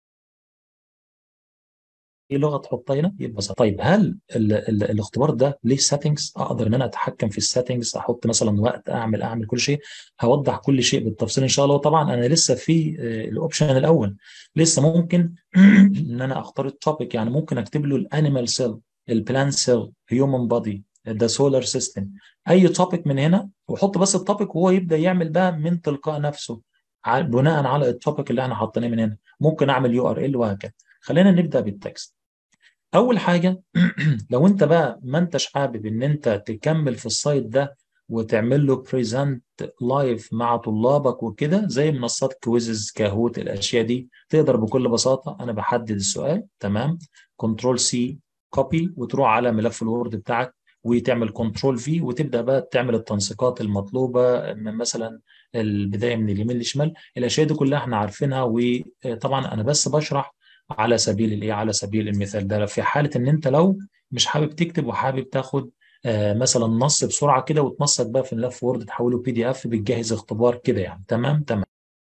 اي لغه تحطها هنا يبقى صح. طيب هل ال ال الاختبار ده ليه سيتنجز اقدر ان انا اتحكم في السيتنجز احط مثلا وقت اعمل اعمل كل شيء هوضح كل شيء بالتفصيل ان شاء الله طبعا انا لسه في آه، الاوبشن الاول لسه ممكن ان انا اختار التوبيك يعني ممكن اكتب له الانيمال سيل البلان سيل هيومن بودي ذا سولار سيستم اي توبيك من هنا واحط بس التوبيك وهو يبدا يعمل بقى من تلقاء نفسه ع- بناء على التوبيك اللي احنا حاطينه من هنا ممكن اعمل يو ار ال وهكذا خلينا نبدا بالتكست اول حاجه لو انت بقى ما انتش حابب ان انت تكمل في السايت ده وتعمل له بريزنت لايف مع طلابك وكده زي منصات كويزز كاهوت الاشياء دي تقدر بكل بساطه انا بحدد السؤال تمام كنترول سي كوبي وتروح على ملف الوورد بتاعك وتعمل كنترول في وتبدا بقى تعمل التنسيقات المطلوبه من مثلا البدايه من اليمين للشمال الاشياء دي كلها احنا عارفينها وطبعا انا بس بشرح على سبيل الايه على سبيل المثال ده في حاله ان انت لو مش حابب تكتب وحابب تاخد آه مثلا نص بسرعه كده وتنسق بقى في ملف وورد تحوله بي دي اف بتجهز اختبار كده يعني تمام تمام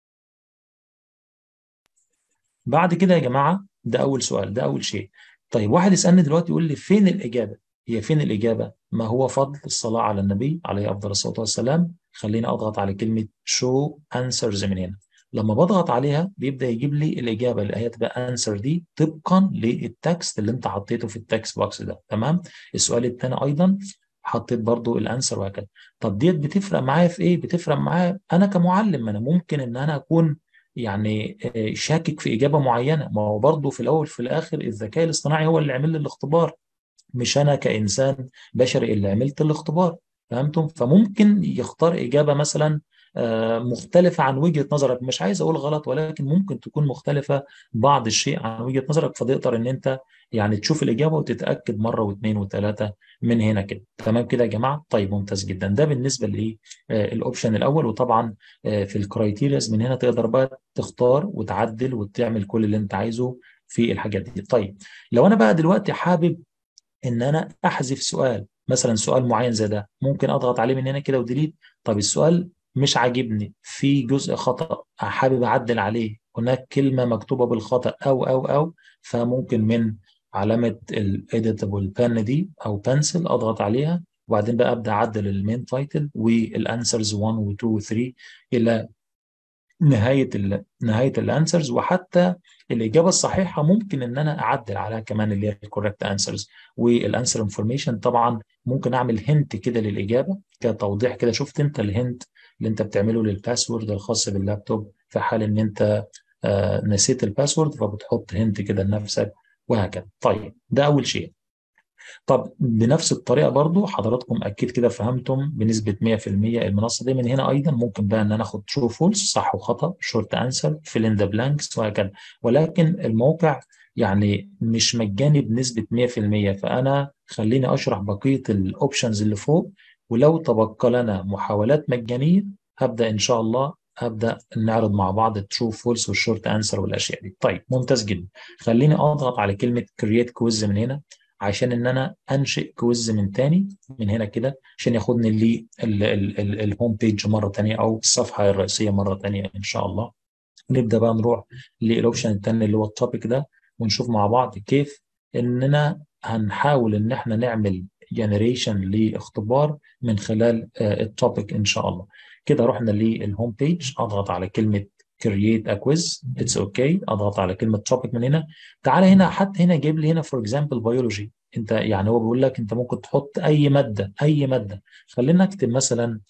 بعد كده يا جماعه ده اول سؤال ده اول شيء طيب واحد يسالني دلوقتي يقول لي فين الاجابه هي فين الاجابه ما هو فضل الصلاه على النبي عليه افضل الصلاه والسلام خليني اضغط على كلمه شو انسرز من هنا لما بضغط عليها بيبدا يجيب لي الاجابه اللي هي تبقى انسر دي طبقا للتكست اللي انت حطيته في التكست بوكس ده تمام السؤال الثاني ايضا حطيت برضو الانسر وهكذا طب ديت بتفرق معايا في ايه بتفرق معايا انا كمعلم انا ممكن ان انا اكون يعني آه، شاكك في اجابه معينه ما هو برضو في الاول في الاخر الذكاء الاصطناعي هو اللي عمل لي الاختبار مش انا كانسان بشري اللي عملت الاختبار فهمتم فممكن يختار اجابه مثلا آه، مختلفه عن وجهه نظرك مش عايز اقول غلط ولكن ممكن تكون مختلفه بعض الشيء عن وجهه نظرك فتقدر ان انت يعني تشوف الاجابه وتتاكد مره واثنين وثلاثه من هنا كده تمام كده يا جماعه طيب ممتاز جدا ده بالنسبه للاوبشن الاول وطبعا آه، في الكرايتيرياز من هنا تقدر بقى تختار وتعدل وتعمل كل اللي انت عايزه في الحاجات دي طيب لو انا بقى دلوقتي حابب ان انا احذف سؤال مثلا سؤال معين زي ده ممكن اضغط عليه من هنا كده وديليت طب السؤال مش عاجبني في جزء خطأ حابب اعدل عليه هناك كلمة مكتوبة بالخطأ او او او فممكن من علامة الاديتابل بان دي او بنسل اضغط عليها وبعدين بقى ابدا اعدل المين تايتل والانسرز 1 و 2 و 3 الى نهايه ال نهايه الانسرز وحتى الاجابه الصحيحه ممكن ان انا اعدل عليها كمان اللي هي الكوريكت انسرز والانسر انفورميشن طبعا ممكن اعمل هنت كده للاجابه كتوضيح كده شفت انت الهنت اللي انت بتعمله للباسورد الخاص باللابتوب في حال ان انت آه نسيت الباسورد فبتحط هنت كده لنفسك وهكذا طيب ده اول شيء طب بنفس الطريقه برضو حضراتكم اكيد كده فهمتم بنسبه 100% المنصه دي من هنا ايضا ممكن بقى ان انا اخد ترو فولس صح وخطا شورت انسر فيل ان ذا بلانكس وهكذا ولكن الموقع يعني مش مجاني بنسبه 100% فانا خليني اشرح بقيه الاوبشنز اللي فوق ولو تبقى لنا محاولات مجانيه هبدا ان شاء الله هبدا نعرض مع بعض الترو فولس والشورت انسر والاشياء دي طيب ممتاز جدا خليني اضغط على كلمه كرييت كويز من هنا عشان ان انا انشئ كويز من تاني من هنا كده عشان ياخدني للهوم بيج مره تانية او الصفحه الرئيسيه مره تانية ان شاء الله نبدا بقى نروح للاوبشن التاني اللي هو التوبيك ده ونشوف مع بعض كيف اننا هنحاول ان احنا نعمل جنريشن لاختبار من خلال التوبيك ان شاء الله كده رحنا للهوم بيج اضغط على كلمه create a quiz it's okay اضغط على كلمه topic من هنا تعالى هنا حتى هنا جايب لي هنا for example biology انت يعني هو بيقول لك انت ممكن تحط اي ماده اي ماده خلينا نكتب مثلا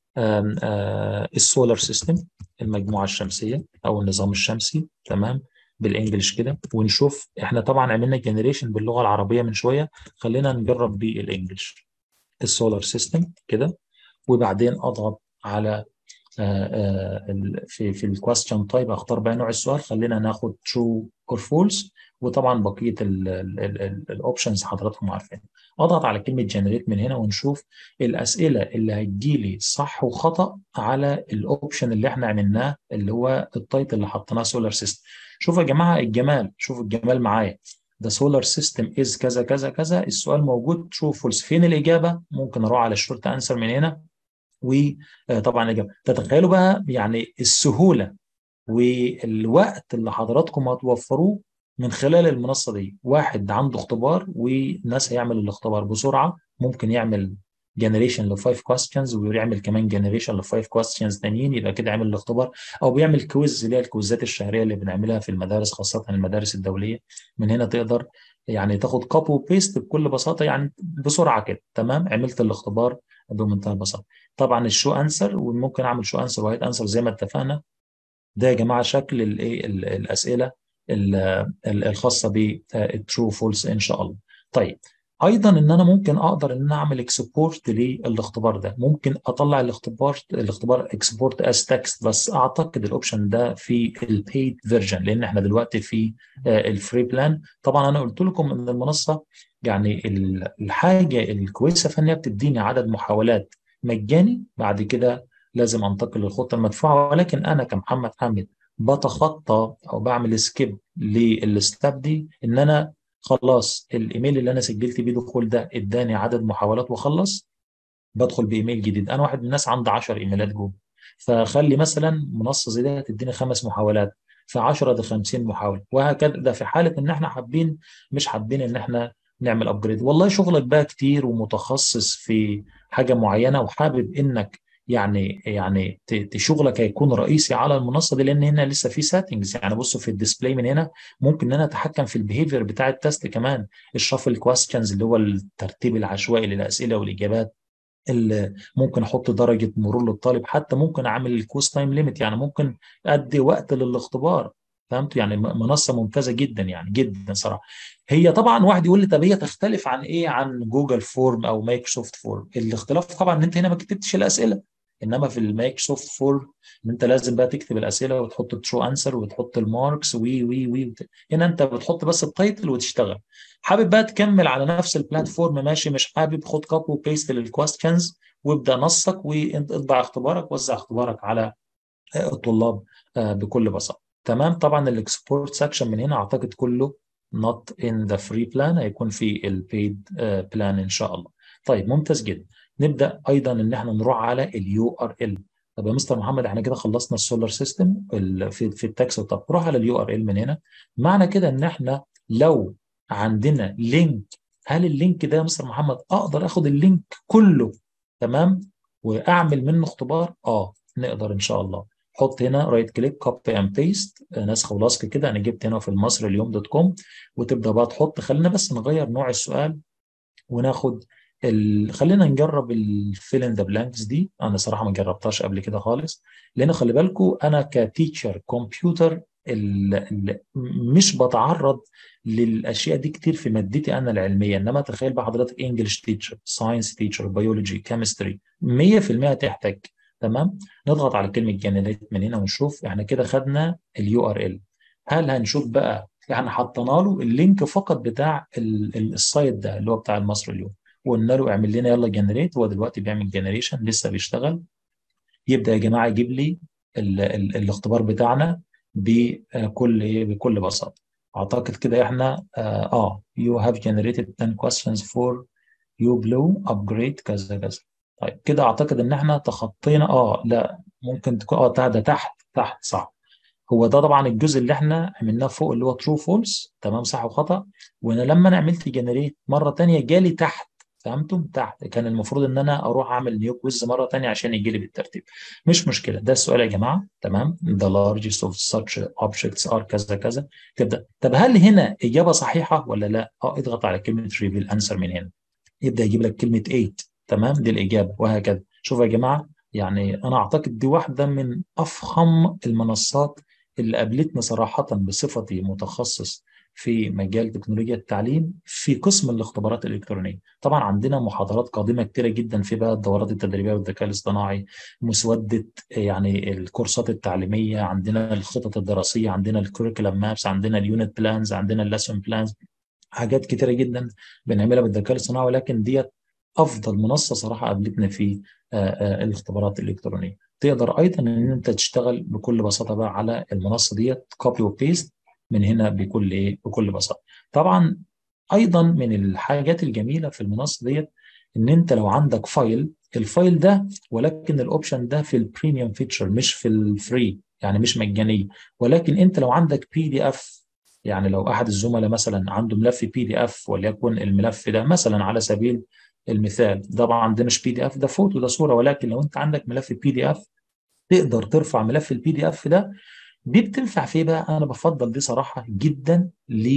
السولار سيستم المجموعه الشمسيه او النظام الشمسي تمام بالانجلش كده ونشوف احنا طبعا عملنا جنريشن باللغه العربيه من شويه خلينا نجرب بالانجلش السولار سيستم كده وبعدين اضغط على آآ آآ في في الكويستشن تايب اختار بقى نوع السؤال خلينا ناخد ترو اور فولس وطبعا بقيه الاوبشنز حضراتكم عارفين اضغط على كلمه جنريت من هنا ونشوف الاسئله اللي هتجيلي صح وخطا على الاوبشن اللي احنا عملناه اللي هو التايتل اللي حطيناه سولار سيستم شوفوا يا جماعه الجمال شوفوا الجمال معايا ده سولار سيستم از كذا كذا كذا السؤال موجود ترو فولس فين الاجابه ممكن اروح على الشورت انسر من هنا وطبعا الاجابه تتخيلوا بقى يعني السهوله والوقت اللي حضراتكم هتوفروه من خلال المنصه دي واحد عنده اختبار وناس هيعمل الاختبار بسرعه ممكن يعمل جنريشن لفايف كويستشنز ويعمل كمان جنريشن لفايف كويستشنز تانيين يبقى كده عمل الاختبار او بيعمل كويز اللي هي الكويزات الشهريه اللي بنعملها في المدارس خاصه المدارس الدوليه من هنا تقدر يعني تاخد كوبي وبيست بكل بساطه يعني بسرعه كده تمام عملت الاختبار بمنتهى البساطه طبعا الشو انسر وممكن اعمل شو انسر وهيت انسر زي ما اتفقنا ده يا جماعه شكل الايه الاسئله الخاصه بالترو فولس ان شاء الله طيب ايضا ان انا ممكن اقدر ان انا اعمل اكسبورت للاختبار ده ممكن اطلع الاختبار الاختبار اكسبورت از تكست بس اعتقد الاوبشن ده في البيد فيرجن لان احنا دلوقتي في الفري بلان طبعا انا قلت لكم ان المنصه يعني الحاجه الكويسه في ان هي بتديني عدد محاولات مجاني بعد كده لازم انتقل للخطه المدفوعه ولكن انا كمحمد حامد بتخطى او بعمل سكيب للستاب دي ان انا خلاص الايميل اللي انا سجلت بيه دخول ده اداني عدد محاولات وخلص بدخل بايميل جديد انا واحد من الناس عندي 10 ايميلات جوه فخلي مثلا منصه زي دي تديني خمس محاولات في 10 ده 50 محاوله وهكذا ده في حاله ان احنا حابين مش حابين ان احنا نعمل ابجريد والله شغلك بقى كتير ومتخصص في حاجه معينه وحابب انك يعني يعني شغلك هيكون رئيسي على المنصه دي لان هنا لسه في سيتنجز يعني بصوا في الديسبلاي من هنا ممكن ان انا اتحكم في البيهيفير بتاع التست كمان الشافل كويستشنز اللي هو الترتيب العشوائي للاسئله والاجابات اللي ممكن احط درجه مرور للطالب حتى ممكن اعمل الكوست تايم ليميت يعني ممكن ادي وقت للاختبار فهمتوا يعني منصه ممتازه جدا يعني جدا صراحه هي طبعا واحد يقول لي طب هي تختلف عن ايه عن جوجل فورم او مايكروسوفت فورم الاختلاف طبعا ان انت هنا ما كتبتش الاسئله انما في المايكروسوفت فورم ان انت لازم بقى تكتب الاسئله وتحط ترو انسر وتحط الماركس وي وي وي هنا انت بتحط بس التايتل وتشتغل حابب بقى تكمل على نفس البلاتفورم ماشي مش حابب خد كوبي وبيست للكويستشنز وابدا نصك وانت اطبع اختبارك وزع اختبارك على الطلاب بكل بساطه تمام طبعا الاكسبورت سكشن من هنا اعتقد كله not in the free plan هيكون في البيد بلان ان شاء الله طيب ممتاز جدا نبدا ايضا ان احنا نروح على اليو ار ال طب يا مستر محمد احنا كده خلصنا السولار سيستم في في التكست طب روح على اليو ار ال من هنا معنى كده ان احنا لو عندنا لينك هل اللينك ده يا مستر محمد اقدر اخد اللينك كله تمام واعمل منه اختبار اه نقدر ان شاء الله حط هنا رايت كليك كوبي اند بيست نسخ ولصق كده انا جبت هنا في المصري اليوم دوت كوم وتبدا بقى تحط خلينا بس نغير نوع السؤال وناخد ال... خلينا نجرب الفيل ان ذا بلانكس دي انا صراحه ما جربتهاش قبل كده خالص لان خلي بالكم انا كتيتشر كمبيوتر ال... ال... مش بتعرض للاشياء دي كتير في مادتي انا العلميه انما تخيل بقى حضرتك انجلش تيتشر ساينس تيتشر بيولوجي كيمستري 100% هتحتاج تمام نضغط على كلمه جنريت من هنا ونشوف احنا كده خدنا اليو ار ال هل هنشوف بقى احنا حطينا له اللينك فقط بتاع السايت ده اللي هو بتاع المصري اليوم وقلنا له اعمل لنا يلا جنريت هو دلوقتي بيعمل جنريشن لسه بيشتغل يبدا يا جماعه يجيب لي ال ال الاختبار بتاعنا بكل بكل بساطه اعتقد كده احنا اه you have generated 10 questions for you blue upgrade كذا كذا طيب كده اعتقد ان احنا تخطينا اه لا ممكن تكون اه ده تحت تحت صح هو ده طبعا الجزء اللي احنا عملناه فوق اللي هو ترو فولس تمام صح وخطا وانا لما انا عملت جنريت مره ثانيه جالي تحت فهمتم تحت كان المفروض ان انا اروح اعمل نيو كويز مره ثانيه عشان يجي لي بالترتيب مش مشكله ده السؤال يا جماعه تمام the largest of such objects are كذا كذا تبدا طب هل هنا اجابه صحيحه ولا لا اه اضغط على كلمه ريفيل انسر من هنا يبدا يجيب لك كلمه 8 تمام دي الاجابه وهكذا شوفوا يا جماعه يعني انا اعتقد دي واحده من افخم المنصات اللي قابلتني صراحه بصفتي متخصص في مجال تكنولوجيا التعليم في قسم الاختبارات الالكترونيه طبعا عندنا محاضرات قادمه كتيره جدا في بقى الدورات التدريبيه والذكاء الاصطناعي مسوده يعني الكورسات التعليميه عندنا الخطط الدراسيه عندنا الكوريكولم مابس عندنا اليونت بلانز عندنا الليسون بلانز حاجات كتيره جدا بنعملها بالذكاء الاصطناعي ولكن ديت افضل منصه صراحه قابلتنا في الاختبارات الالكترونيه تقدر ايضا ان انت تشتغل بكل بساطه بقى على المنصه ديت كوبي وبيست من هنا بكل ايه بكل بساطه طبعا ايضا من الحاجات الجميله في المنصه ديت ان انت لو عندك فايل الفايل ده ولكن الاوبشن ده في البريميوم فيتشر مش في الفري يعني مش مجانيه ولكن انت لو عندك بي دي اف يعني لو احد الزملاء مثلا عنده ملف بي دي اف وليكن الملف ده مثلا على سبيل المثال طبعا ده مش بي دي اف ده فوتو ده صوره ولكن لو انت عندك ملف بي دي اف تقدر ترفع ملف البي دي اف ده دي بتنفع في بقى انا بفضل دي صراحه جدا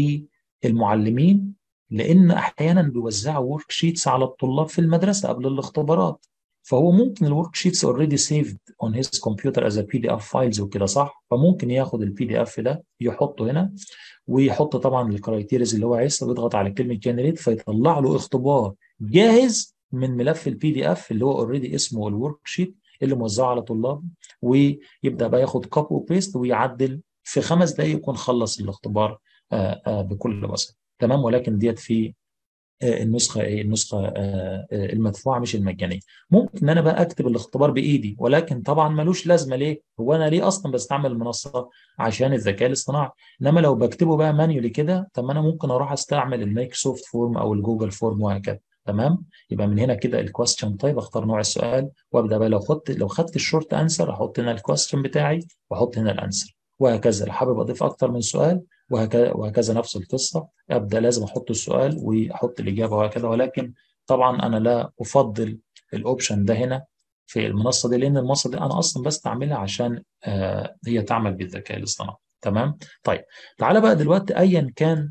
للمعلمين لان احيانا بيوزعوا ورك شيتس على الطلاب في المدرسه قبل الاختبارات فهو ممكن الورك شيتس اوريدي سيفد اون هيز كمبيوتر از بي دي اف فايلز وكده صح فممكن ياخد البي دي اف ده يحطه هنا ويحط طبعا الكرايتيريز اللي هو عايزها ويضغط على كلمه جنريت فيطلع له اختبار جاهز من ملف البي دي اف اللي هو اوريدي اسمه الورك شيت اللي موزعه على طلاب ويبدا بقى ياخد كوبي وبيست ويعدل في خمس دقائق يكون خلص الاختبار آآ آآ بكل بساطه تمام ولكن ديت في النسخه ايه النسخه المدفوعه مش المجانيه ممكن ان انا بقى اكتب الاختبار بايدي ولكن طبعا ملوش لازمه ليه هو انا ليه اصلا بستعمل المنصه عشان الذكاء الاصطناعي انما لو بكتبه بقى مانيولي كده طب ما انا ممكن اروح استعمل المايكروسوفت فورم او الجوجل فورم وهكذا تمام يبقى من هنا كده الكويستشن تايب اختار نوع السؤال وابدا بقى لو خدت لو خدت الشورت انسر احط هنا الكويستشن بتاعي واحط هنا الانسر وهكذا لو حابب اضيف اكتر من سؤال وهكذا وهكذا نفس القصه ابدا لازم احط السؤال واحط الاجابه وهكذا ولكن طبعا انا لا افضل الاوبشن ده هنا في المنصه دي لان المنصه دي انا اصلا بستعملها عشان آه هي تعمل بالذكاء الاصطناعي تمام طيب تعالى بقى دلوقتي ايا كان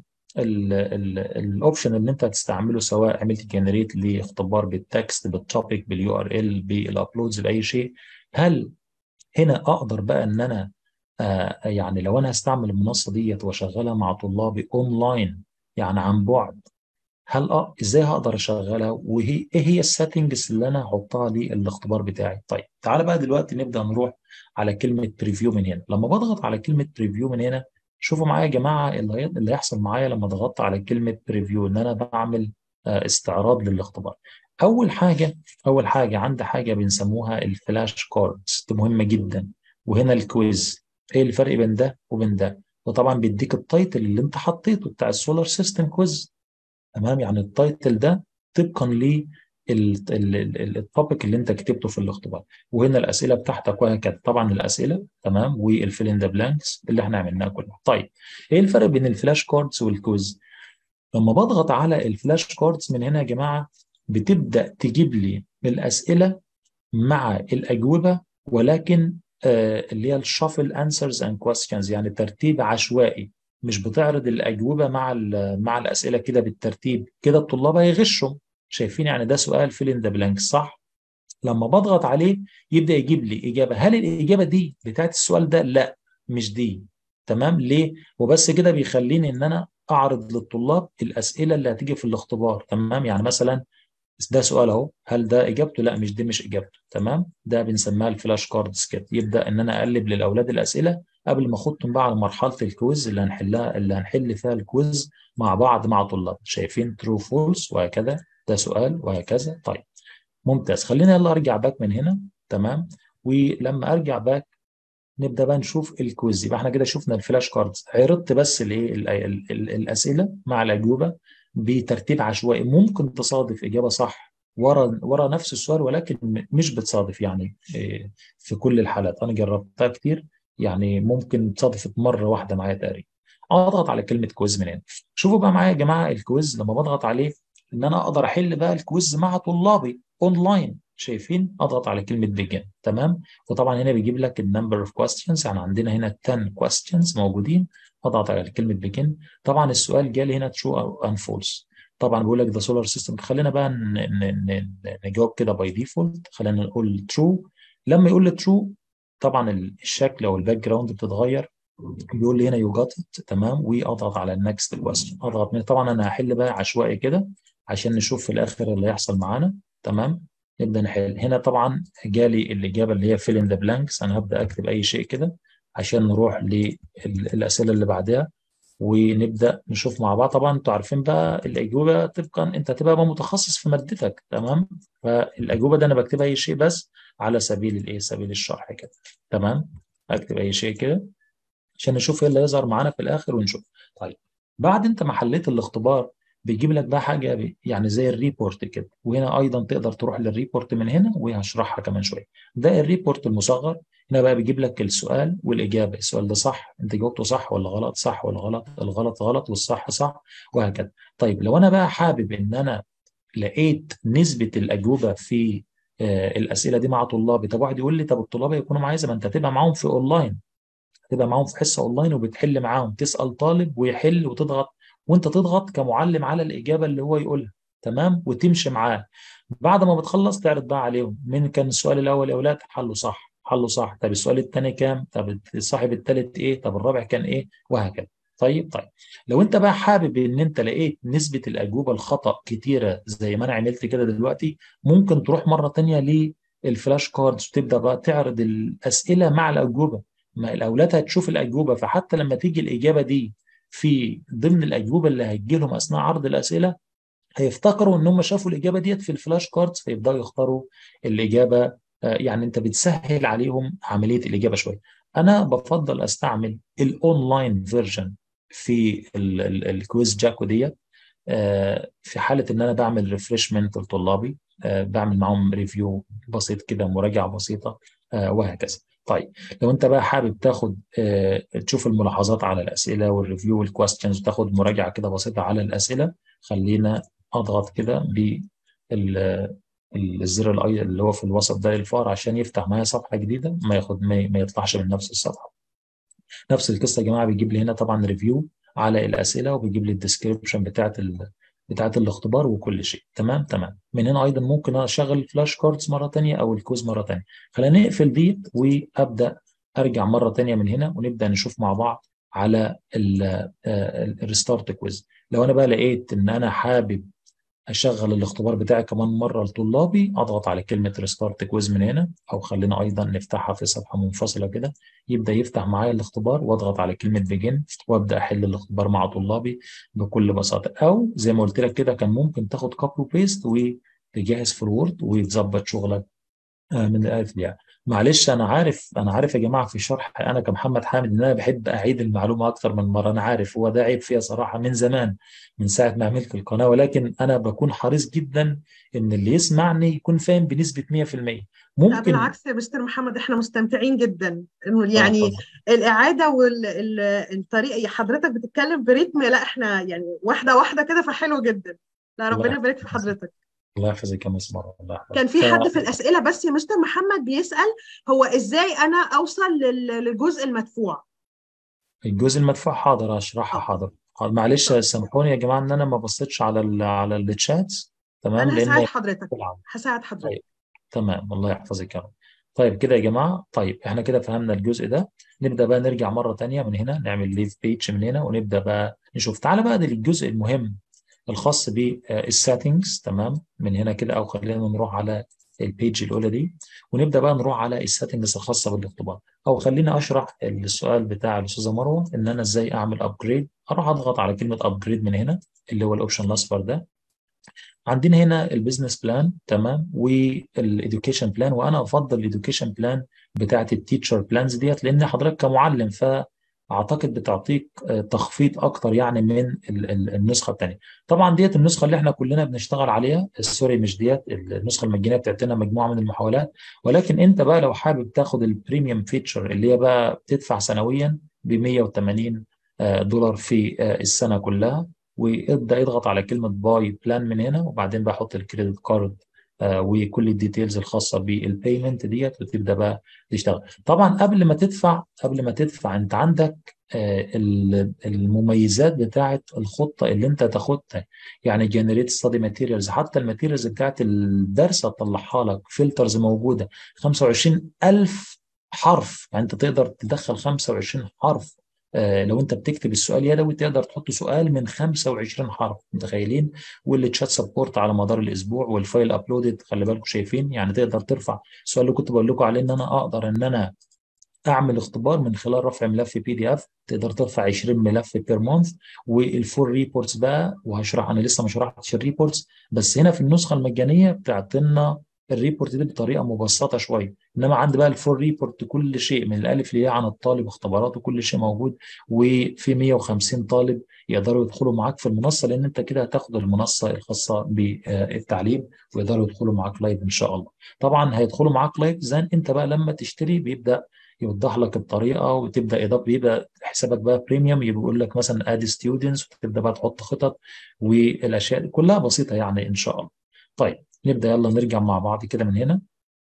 الاوبشن اللي انت هتستعمله سواء عملت جنريت لاختبار بالتكست بالتوبيك باليو ار ال بالابلودز باي شيء هل هنا اقدر بقى ان انا آه يعني لو انا هستعمل المنصه ديت واشغلها مع طلابي اونلاين يعني عن بعد هل أه ازاي هقدر اشغلها وهي ايه هي السيتنجز اللي انا هحطها للاختبار بتاعي طيب تعالى بقى دلوقتي نبدا نروح على كلمه بريفيو من هنا لما بضغط على كلمه بريفيو من هنا شوفوا معايا يا جماعه اللي اللي هيحصل معايا لما ضغطت على كلمه بريفيو ان انا بعمل آه استعراض للاختبار اول حاجه اول حاجه عندي حاجه بنسموها الفلاش كاردز دي مهمه جدا وهنا الكويز ايه الفرق بين ده وبين ده وطبعا بيديك التايتل اللي انت حطيته بتاع السولار سيستم كويز تمام يعني التايتل ده طبقا ل التوبيك اللي انت كتبته في الاختبار وهنا الاسئله بتاعتك وهكذا طبعا الاسئله تمام والفيل ان ذا بلانكس اللي احنا عملناها كلها طيب ايه الفرق بين الفلاش كاردز والكويز لما بضغط على الفلاش كاردز من هنا يا جماعه بتبدا تجيب لي الاسئله مع الاجوبه ولكن آه اللي هي الشافل انسرز اند كويستشنز يعني ترتيب عشوائي مش بتعرض الاجوبه مع مع الاسئله كده بالترتيب كده الطلاب هيغشوا شايفين يعني ده سؤال فيل ان ذا بلانك صح لما بضغط عليه يبدا يجيب لي اجابه هل الاجابه دي بتاعت السؤال ده لا مش دي تمام ليه وبس كده بيخليني ان انا اعرض للطلاب الاسئله اللي هتيجي في الاختبار تمام يعني مثلا ده سؤال اهو هل ده اجابته لا مش دي مش اجابته تمام ده بنسميها الفلاش كاردز كده يبدا ان انا اقلب للاولاد الاسئله قبل ما اخدهم بقى على مرحله الكويز اللي هنحلها اللي هنحل فيها الكويز مع بعض مع طلاب شايفين ترو فولس وهكذا ده سؤال وهكذا طيب ممتاز خلينا يلا ارجع باك من هنا تمام ولما ارجع باك نبدا بقى نشوف الكويز يبقى احنا كده شفنا الفلاش كاردز عرضت بس الايه الاسئله مع الاجوبه بترتيب عشوائي ممكن تصادف اجابه صح ورا ورا نفس السؤال ولكن مش بتصادف يعني في كل الحالات انا جربتها كتير يعني ممكن تصادفت مره واحده معايا تقريبا اضغط على كلمه كويز من هنا شوفوا بقى معايا يا جماعه الكويز لما بضغط عليه ان انا اقدر احل بقى الكويز مع طلابي اونلاين شايفين اضغط على كلمه بيجن تمام وطبعا هنا بيجيب لك النمبر اوف كويستشنز يعني عندنا هنا 10 كويستشنز موجودين اضغط على كلمه بيجن طبعا السؤال جالي هنا ترو او ان فولس طبعا بيقول لك ذا سولار سيستم خلينا بقى نجاوب كده باي ديفولت خلينا نقول ترو لما يقول لي ترو طبعا الشكل او الباك جراوند بتتغير بيقول لي هنا يو جات تمام واضغط على النكست كويستشن اضغط من طبعا انا هحل بقى عشوائي كده عشان نشوف في الاخر اللي هيحصل معانا تمام نبدا نحل هنا طبعا جالي الاجابه اللي هي فيل ان ذا بلانكس انا هبدا اكتب اي شيء كده عشان نروح للاسئله اللي بعدها ونبدا نشوف مع بعض طبعا انتوا عارفين بقى الاجوبه طبقا انت هتبقى بقى متخصص في مادتك تمام فالاجوبه ده انا بكتبها اي شيء بس على سبيل الايه سبيل الشرح كده تمام اكتب اي شيء كده عشان نشوف ايه اللي هيظهر معانا في الاخر ونشوف طيب بعد انت ما حليت الاختبار بيجيب لك بقى حاجه يعني زي الريبورت كده وهنا ايضا تقدر تروح للريبورت من هنا وهشرحها كمان شويه ده الريبورت المصغر هنا بقى بيجيب لك السؤال والاجابه السؤال ده صح انت جاوبته صح ولا غلط صح ولا غلط الغلط غلط والصح صح وهكذا طيب لو انا بقى حابب ان انا لقيت نسبه الاجوبه في آه الاسئله دي مع طلابي طب واحد يقول لي طب الطلاب يكونوا معايا ما انت هتبقى معاهم في اونلاين هتبقى معاهم في حصه اونلاين وبتحل معاهم تسال طالب ويحل وتضغط وانت تضغط كمعلم على الاجابه اللي هو يقولها تمام وتمشي معاه بعد ما بتخلص تعرض بقى عليهم من كان السؤال الاول يا اولاد حله صح حله صح طب السؤال الثاني كام طب الصاحب الثالث ايه طب الرابع كان ايه وهكذا طيب طيب لو انت بقى حابب ان انت لقيت نسبه الاجوبه الخطا كتيره زي ما انا عملت كده دلوقتي ممكن تروح مره ثانيه للفلاش كاردز وتبدا بقى تعرض الاسئله مع الاجوبه ما الاولاد هتشوف الاجوبه فحتى لما تيجي الاجابه دي في ضمن الاجوبه اللي هتجي لهم اثناء عرض الاسئله هيفتكروا ان هم شافوا الاجابه ديت في الفلاش كاردز فيبداوا يختاروا الاجابه يعني انت بتسهل عليهم عمليه الاجابه شويه انا بفضل استعمل الاونلاين فيرجن في الكويز جاكو ديت في حاله ان انا بعمل ريفرشمنت لطلابي بعمل معاهم ريفيو بسيط كده مراجعه بسيطه وهكذا طيب لو انت بقى حابب تاخد اه تشوف الملاحظات على الاسئله والريفيو والكويستشنز وتاخد مراجعه كده بسيطه على الاسئله خلينا اضغط كده بالزر الاي اللي هو في الوسط ده الفار عشان يفتح معايا صفحه جديده ما ياخد ما, ما يطلعش من نفس الصفحه نفس القصه يا جماعه بيجيب لي هنا طبعا ريفيو على الاسئله وبيجيب لي الديسكربشن بتاعت ال... بتاعت الاختبار وكل شيء تمام تمام من هنا ايضا ممكن اشغل الفلاش كاردز مره ثانيه او الكوز مره ثانيه خلينا نقفل دي وابدا ارجع مره ثانيه من هنا ونبدا نشوف مع بعض على الريستارت كويز لو انا بقى لقيت ان انا حابب اشغل الاختبار بتاعي كمان مره لطلابي اضغط على كلمه ريستارت كويز من هنا او خلينا ايضا نفتحها في صفحه منفصله كده يبدا يفتح معايا الاختبار واضغط على كلمه بيجن وابدا احل الاختبار مع طلابي بكل بساطه او زي ما قلت لك كده كان ممكن تاخد كوبي وبيست وتجهز في الوورد وتظبط شغلك من الالف للياء معلش انا عارف انا عارف يا جماعه في شرح انا كمحمد حامد ان انا بحب اعيد المعلومه اكتر من مره انا عارف هو ده عيب فيها صراحه من زمان من ساعه ما عملت القناه ولكن انا بكون حريص جدا ان اللي يسمعني يكون فاهم بنسبه 100% ممكن بالعكس يا مستر محمد احنا مستمتعين جدا انه يعني الاعاده والطريقه حضرتك بتتكلم بريتم لا احنا يعني واحده واحده كده فحلو جدا لا ربنا يبارك في حضرتك الله يحفظك يا مسمار الله يحفظك كان في حد في الاسئله بس يا مستر محمد بيسال هو ازاي انا اوصل للجزء المدفوع الجزء المدفوع حاضر اشرحها حاضر معلش سامحوني يا جماعه ان انا ما بصيتش على ال على الشات تمام انا هساعد حضرتك هساعد حضرتك طيب. تمام الله يحفظك يا رب طيب كده يا جماعه طيب احنا كده فهمنا الجزء ده نبدا بقى نرجع مره ثانيه من هنا نعمل ليف بيج من هنا ونبدا بقى نشوف تعالى بقى للجزء المهم الخاص بالسيتنجز تمام من هنا كده او خلينا نروح على البيج الاولى دي ونبدا بقى نروح على السيتنجز الخاصه بالاختبار او خليني اشرح السؤال بتاع الاستاذه مروه ان انا ازاي اعمل ابجريد اروح اضغط على كلمه ابجريد من هنا اللي هو الاوبشن الاصفر ده عندنا هنا البيزنس بلان تمام والاديوكيشن بلان وانا افضل الاديوكيشن بلان بتاعت التيتشر بلانز ديت لان حضرتك كمعلم ف اعتقد بتعطيك تخفيض اكتر يعني من النسخه الثانيه طبعا ديت النسخه اللي احنا كلنا بنشتغل عليها سوري مش ديت النسخه المجانيه بتعطينا مجموعه من المحاولات ولكن انت بقى لو حابب تاخد البريميوم فيتشر اللي هي بقى بتدفع سنويا ب 180 دولار في السنه كلها وابدا اضغط على كلمه باي بلان من هنا وبعدين بقى احط الكريدت كارد آه وكل الديتيلز الخاصه بالبيمنت ديت وتبدا بقى تشتغل طبعا قبل ما تدفع قبل ما تدفع انت عندك آه المميزات بتاعه الخطه اللي انت تاخدها يعني جنريت ستادي ماتيريالز حتى الماتيريالز بتاعت الدرس هتطلعها لك فلترز موجوده 25000 حرف يعني انت تقدر تدخل 25 حرف آه لو انت بتكتب السؤال يدوي تقدر تحط سؤال من 25 حرف متخيلين والتشات سبورت على مدار الاسبوع والفايل ابلودد خلي بالكم شايفين يعني تقدر ترفع السؤال اللي كنت بقول لكم عليه ان انا اقدر ان انا اعمل اختبار من خلال رفع ملف بي دي اف تقدر ترفع 20 ملف بير مانث والفول ريبورتس بقى وهشرح انا لسه ما شرحتش الريبورتس بس هنا في النسخه المجانيه بتعطينا الريبورت دي بطريقه مبسطه شويه انما عندي بقى الفول ريبورت كل شيء من الالف للياء عن الطالب اختباراته كل شيء موجود وفي 150 طالب يقدروا يدخلوا معاك في المنصه لان انت كده هتاخد المنصه الخاصه بالتعليم ويقدروا يدخلوا معاك لايف ان شاء الله طبعا هيدخلوا معاك لايف زين انت بقى لما تشتري بيبدا يوضح لك الطريقه وتبدا اضافه بيبقى حسابك بقى بريميوم يقول لك مثلا اد ستودنتس وتبدا بقى تحط خطط والاشياء دي كلها بسيطه يعني ان شاء الله. طيب نبدا يلا نرجع مع بعض كده من هنا.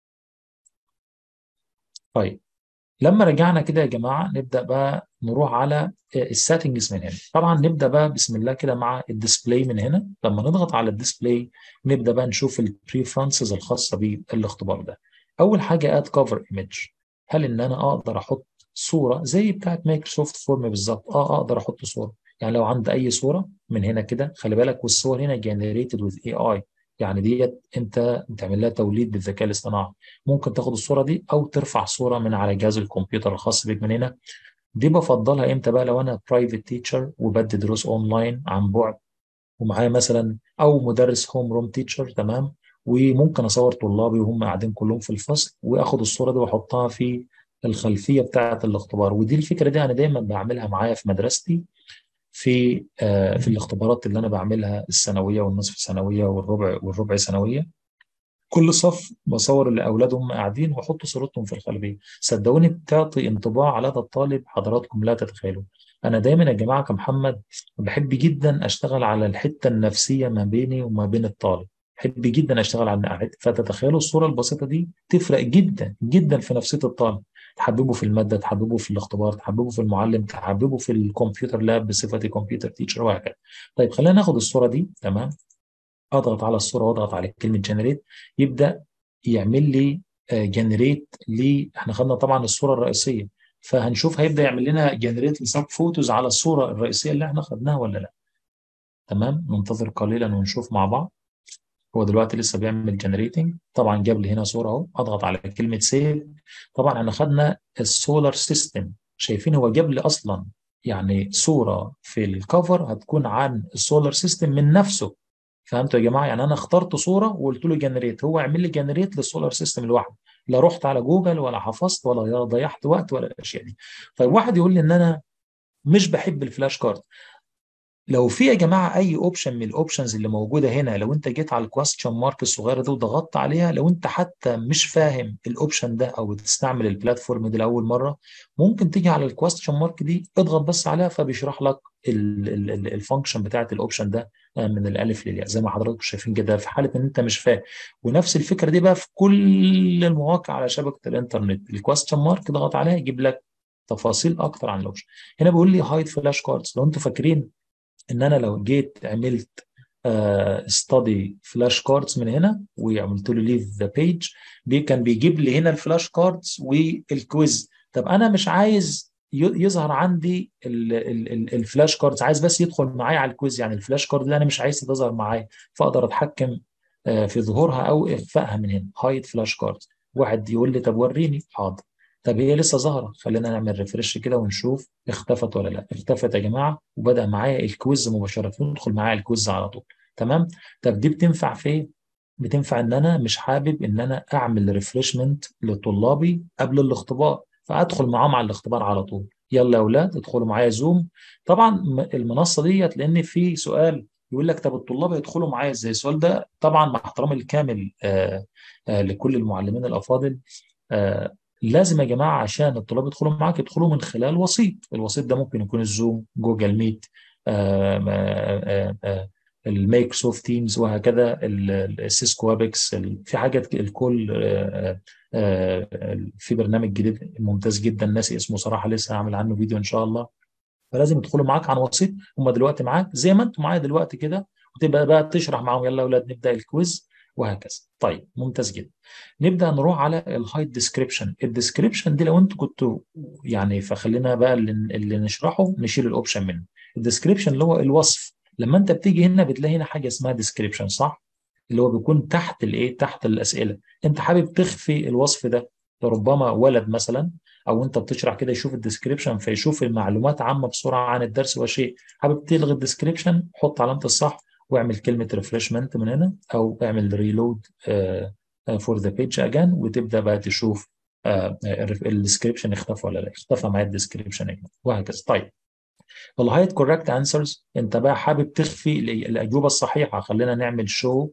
طيب لما رجعنا كده يا جماعه نبدا بقى نروح على السيتنجز من هنا طبعا نبدا بقى بسم الله كده مع الديسبلاي من هنا لما نضغط على الديسبلاي نبدا بقى نشوف البريفرنسز الخاصه بالاختبار ده اول حاجه اد كفر ايمج هل ان انا اقدر احط صوره زي بتاعت مايكروسوفت فورم بالظبط اه اقدر احط صوره يعني لو عندي اي صوره من هنا كده خلي بالك والصور هنا جنريتد وذ اي اي يعني ديت انت بتعمل لها توليد بالذكاء الاصطناعي ممكن تاخد الصوره دي او ترفع صوره من على جهاز الكمبيوتر الخاص بك من هنا دي بفضلها امتى بقى لو انا برايفت تيتشر وبدي دروس اونلاين عن بعد ومعايا مثلا او مدرس هوم روم تيتشر تمام وممكن اصور طلابي وهم قاعدين كلهم في الفصل واخد الصوره دي واحطها في الخلفيه بتاعه الاختبار ودي الفكره دي انا دايما بعملها معايا في مدرستي في آه في الاختبارات اللي انا بعملها السنويه والنصف السنويه والربع والربع سنويه كل صف بصور الاولاد هم قاعدين واحط صورتهم في الخلفيه صدقوني بتعطي انطباع على هذا الطالب حضراتكم لا تتخيلوا انا دايما يا جماعه كمحمد بحب جدا اشتغل على الحته النفسيه ما بيني وما بين الطالب بحب جدا اشتغل على النقاعد فتتخيلوا الصوره البسيطه دي تفرق جدا جدا في نفسيه الطالب تحببه في الماده تحببه في الاختبار تحببه في المعلم تحببه في الكمبيوتر لاب بصفتي كمبيوتر تيتشر وهكذا طيب خلينا ناخد الصوره دي تمام اضغط على الصوره واضغط على كلمه جنريت يبدا يعمل لي جنريت ل احنا خدنا طبعا الصوره الرئيسيه فهنشوف هيبدا يعمل لنا جنريت لسب فوتوز على الصوره الرئيسيه اللي احنا خدناها ولا لا تمام ننتظر قليلا ونشوف مع بعض هو دلوقتي لسه بيعمل جنريتنج طبعا جاب لي هنا صوره اهو اضغط على كلمه سيف طبعا احنا خدنا السولار سيستم شايفين هو جاب لي اصلا يعني صوره في الكفر هتكون عن السولار سيستم من نفسه فهمتوا يا جماعه يعني انا اخترت صوره وقلت له جنريت هو عمل لي جنريت للسولار سيستم لوحده لا رحت على جوجل ولا حفظت ولا ضيعت وقت ولا الاشياء دي طيب واحد يقول لي ان انا مش بحب الفلاش كارد لو في يا جماعه اي اوبشن من الاوبشنز اللي موجوده هنا لو انت جيت على الكويستشن مارك الصغيره دي وضغطت عليها لو انت حتى مش فاهم الاوبشن ده او بتستعمل البلاتفورم دي لاول مره ممكن تيجي على الكويستشن مارك دي اضغط بس عليها فبيشرح لك الفانكشن بتاعت الاوبشن ده من الالف للياء زي ما حضراتكم شايفين كده في حاله ان انت مش فاهم ونفس الفكره دي بقى في كل المواقع على شبكه الانترنت الكويستشن مارك اضغط عليها يجيب لك تفاصيل اكتر عن الاوبشن هنا بيقول لي هايد فلاش كاردز لو انتوا فاكرين ان انا لو جيت عملت ستادي فلاش كاردز من هنا وعملت له ليف ذا بيج كان بيجيب لي هنا الفلاش كاردز والكويز طب انا مش عايز يظهر عندي الفلاش كاردز عايز بس يدخل معايا على الكويز يعني الفلاش كارد اللي انا مش عايز تظهر معايا فاقدر اتحكم في ظهورها او اخفائها من هنا هايد فلاش كاردز واحد يقول لي طب وريني حاضر طب هي لسه ظاهره خلينا نعمل ريفرش كده ونشوف اختفت ولا لا اختفت يا جماعه وبدا معايا الكويز مباشره يدخل معايا الكويز على طول تمام طب دي بتنفع في ايه بتنفع ان انا مش حابب ان انا اعمل ريفرشمنت لطلابي قبل الاختبار فادخل معاهم على الاختبار على طول يلا يا اولاد ادخلوا معايا زوم طبعا المنصه ديت لان في سؤال يقول لك طب الطلاب يدخلوا معايا ازاي السؤال ده طبعا مع احترامي الكامل آآ آآ لكل المعلمين الافاضل لازم يا جماعه عشان الطلاب يدخلوا معاك يدخلوا من خلال وسيط الوسيط ده ممكن يكون الزوم جوجل ميت المايكروسوفت تيمز وهكذا السيسكو وابكس في حاجات الكل في برنامج جديد ممتاز جدا ناسي اسمه صراحه لسه هعمل عنه فيديو ان شاء الله فلازم يدخلوا معاك عن وسيط هم دلوقتي معاك زي ما انتم معايا دلوقتي كده وتبقى بقى تشرح معاهم يلا يا اولاد نبدا الكويز وهكذا طيب ممتاز جدا نبدا نروح على الهايت ديسكريبشن الديسكريبشن دي لو انتوا كنتوا يعني فخلينا بقى اللي, اللي نشرحه نشيل الاوبشن منه الديسكريبشن اللي هو الوصف لما انت بتيجي هنا بتلاقي هنا حاجه اسمها ديسكريبشن صح اللي هو بيكون تحت الايه تحت الاسئله انت حابب تخفي الوصف ده ربما ولد مثلا او انت بتشرح كده يشوف الديسكريبشن فيشوف المعلومات عامه بسرعه عن الدرس وشيء حابب تلغي الديسكريبشن حط علامه الصح واعمل كلمه ريفرشمنت من هنا او اعمل ريلود فور ذا بيج اجان وتبدا بقى تشوف الديسكريبشن اختفى ولا لا اختفى معايا الديسكريبشن وهكذا طيب الهايت كوركت انسرز انت بقى حابب تخفي الاجوبه الصحيحه خلينا نعمل شو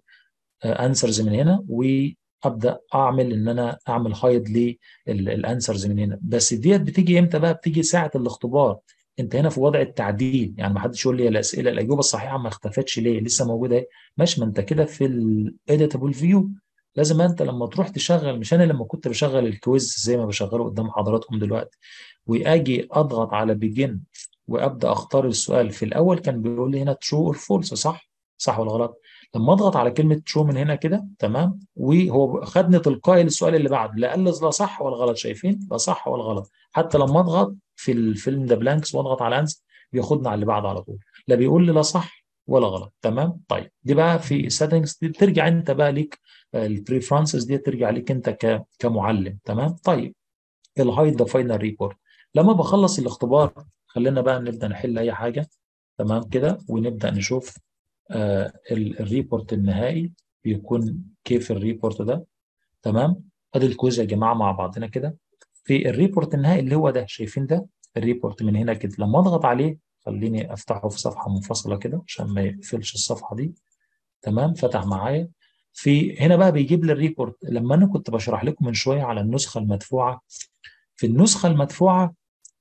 انسرز من هنا وابدا اعمل ان انا اعمل هايد للانسرز من هنا بس ديت بتيجي امتى بقى بتيجي ساعه الاختبار انت هنا في وضع التعديل يعني ما حدش يقول لي الاسئله الاجوبه الصحيحه ما اختفتش ليه لسه موجوده اهي ماشي ما انت كده في الايديتابل فيو لازم انت لما تروح تشغل مش انا لما كنت بشغل الكويز زي ما بشغله قدام حضراتكم دلوقتي واجي اضغط على بيجن وابدا اختار السؤال في الاول كان بيقول لي هنا ترو اور فولس صح صح ولا غلط لما اضغط على كلمه ترو من هنا كده تمام وهو خدني تلقائي للسؤال اللي بعده لا قال لا صح ولا غلط شايفين لا صح ولا غلط حتى لما اضغط في الفيلم ده بلانكس واضغط على انس بياخدنا على اللي بعده على طول لا بيقول لي لا صح ولا غلط تمام طيب دي بقى في سيتنجز دي بترجع انت بقى ليك البريفرنسز دي ترجع ليك انت كمعلم تمام طيب الهايد ذا فاينل ريبورت لما بخلص الاختبار خلينا بقى نبدا نحل اي حاجه تمام كده ونبدا نشوف آه الريبورت النهائي بيكون كيف الريبورت ده تمام ادي الكويز يا جماعه مع بعضنا كده في الريبورت النهائي اللي هو ده شايفين ده الريبورت من هنا كده لما اضغط عليه خليني افتحه في صفحه منفصله كده عشان ما يقفلش الصفحه دي تمام فتح معايا في هنا بقى بيجيب لي الريبورت لما انا كنت بشرح لكم من شويه على النسخه المدفوعه في النسخه المدفوعه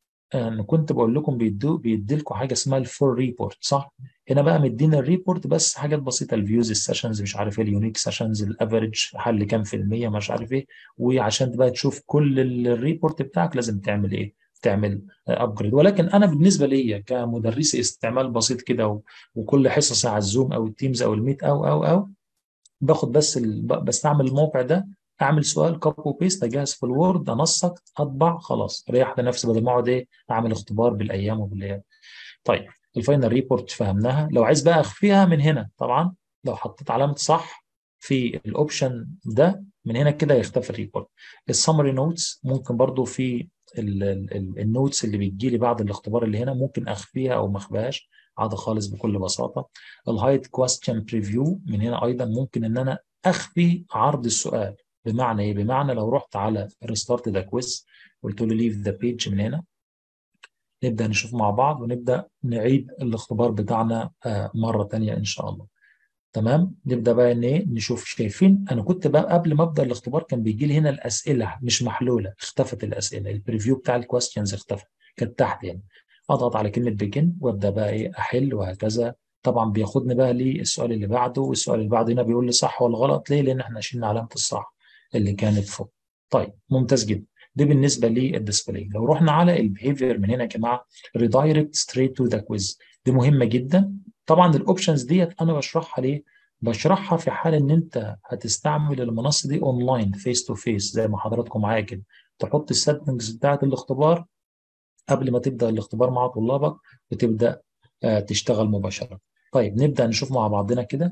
انا كنت بقول لكم بيدوا بيدي لكم حاجه اسمها الفول ريبورت صح هنا بقى مدينا الريبورت بس حاجات بسيطه الفيوز السيشنز مش عارف ايه اليونيك سيشنز الافريج حل كام في الميه مش عارف ايه وعشان بقى تشوف كل الريبورت بتاعك لازم تعمل ايه تعمل ابجريد ولكن انا بالنسبه لي كمدرس استعمال بسيط كده وكل حصص على الزوم او التيمز او الميت او او او باخد بس بستعمل الموقع ده اعمل سؤال كوبي وبيست اجهز في الوورد انسق اطبع خلاص ريح لنفسي بدل ما اقعد ايه اعمل اختبار بالايام وبالايام طيب الفاينل ريبورت فهمناها لو عايز بقى اخفيها من هنا طبعا لو حطيت علامه صح في الاوبشن ده من هنا كده يختفي الريبورت السمري نوتس ممكن برضو في النوتس اللي بتجي لي بعد الاختبار اللي هنا ممكن اخفيها او ما اخفيهاش عادي خالص بكل بساطه الهايت كويستشن بريفيو من هنا ايضا ممكن ان انا اخفي عرض السؤال بمعنى ايه؟ بمعنى لو رحت على ريستارت ذا كويز قلت له ليف ذا بيج من هنا نبدا نشوف مع بعض ونبدا نعيد الاختبار بتاعنا مره ثانيه ان شاء الله. تمام؟ نبدا بقى ان ايه؟ نشوف شايفين انا كنت بقى قبل ما ابدا الاختبار كان بيجي لي هنا الاسئله مش محلوله اختفت الاسئله البريفيو بتاع الكويستشنز اختفى كانت تحت يعني اضغط على كلمه بيجن وابدا بقى ايه احل وهكذا طبعا بياخدني بقى للسؤال اللي بعده والسؤال اللي بعده هنا بيقول لي صح ولا غلط ليه؟ لان احنا شلنا علامه الصح اللي كانت فوق. طيب ممتاز جدا. دي بالنسبه للديسبلاي. لو رحنا على البيهيفير من هنا يا جماعه ريدايركت ستريت تو ذا كويز دي مهمه جدا. طبعا الاوبشنز ديت انا بشرحها ليه؟ بشرحها في حال ان انت هتستعمل المنصه دي اونلاين فيس تو فيس زي ما حضراتكم معايا كده. تحط السيتنجز بتاعت الاختبار قبل ما تبدا الاختبار مع طلابك وتبدا تشتغل مباشره. طيب نبدا نشوف مع بعضنا كده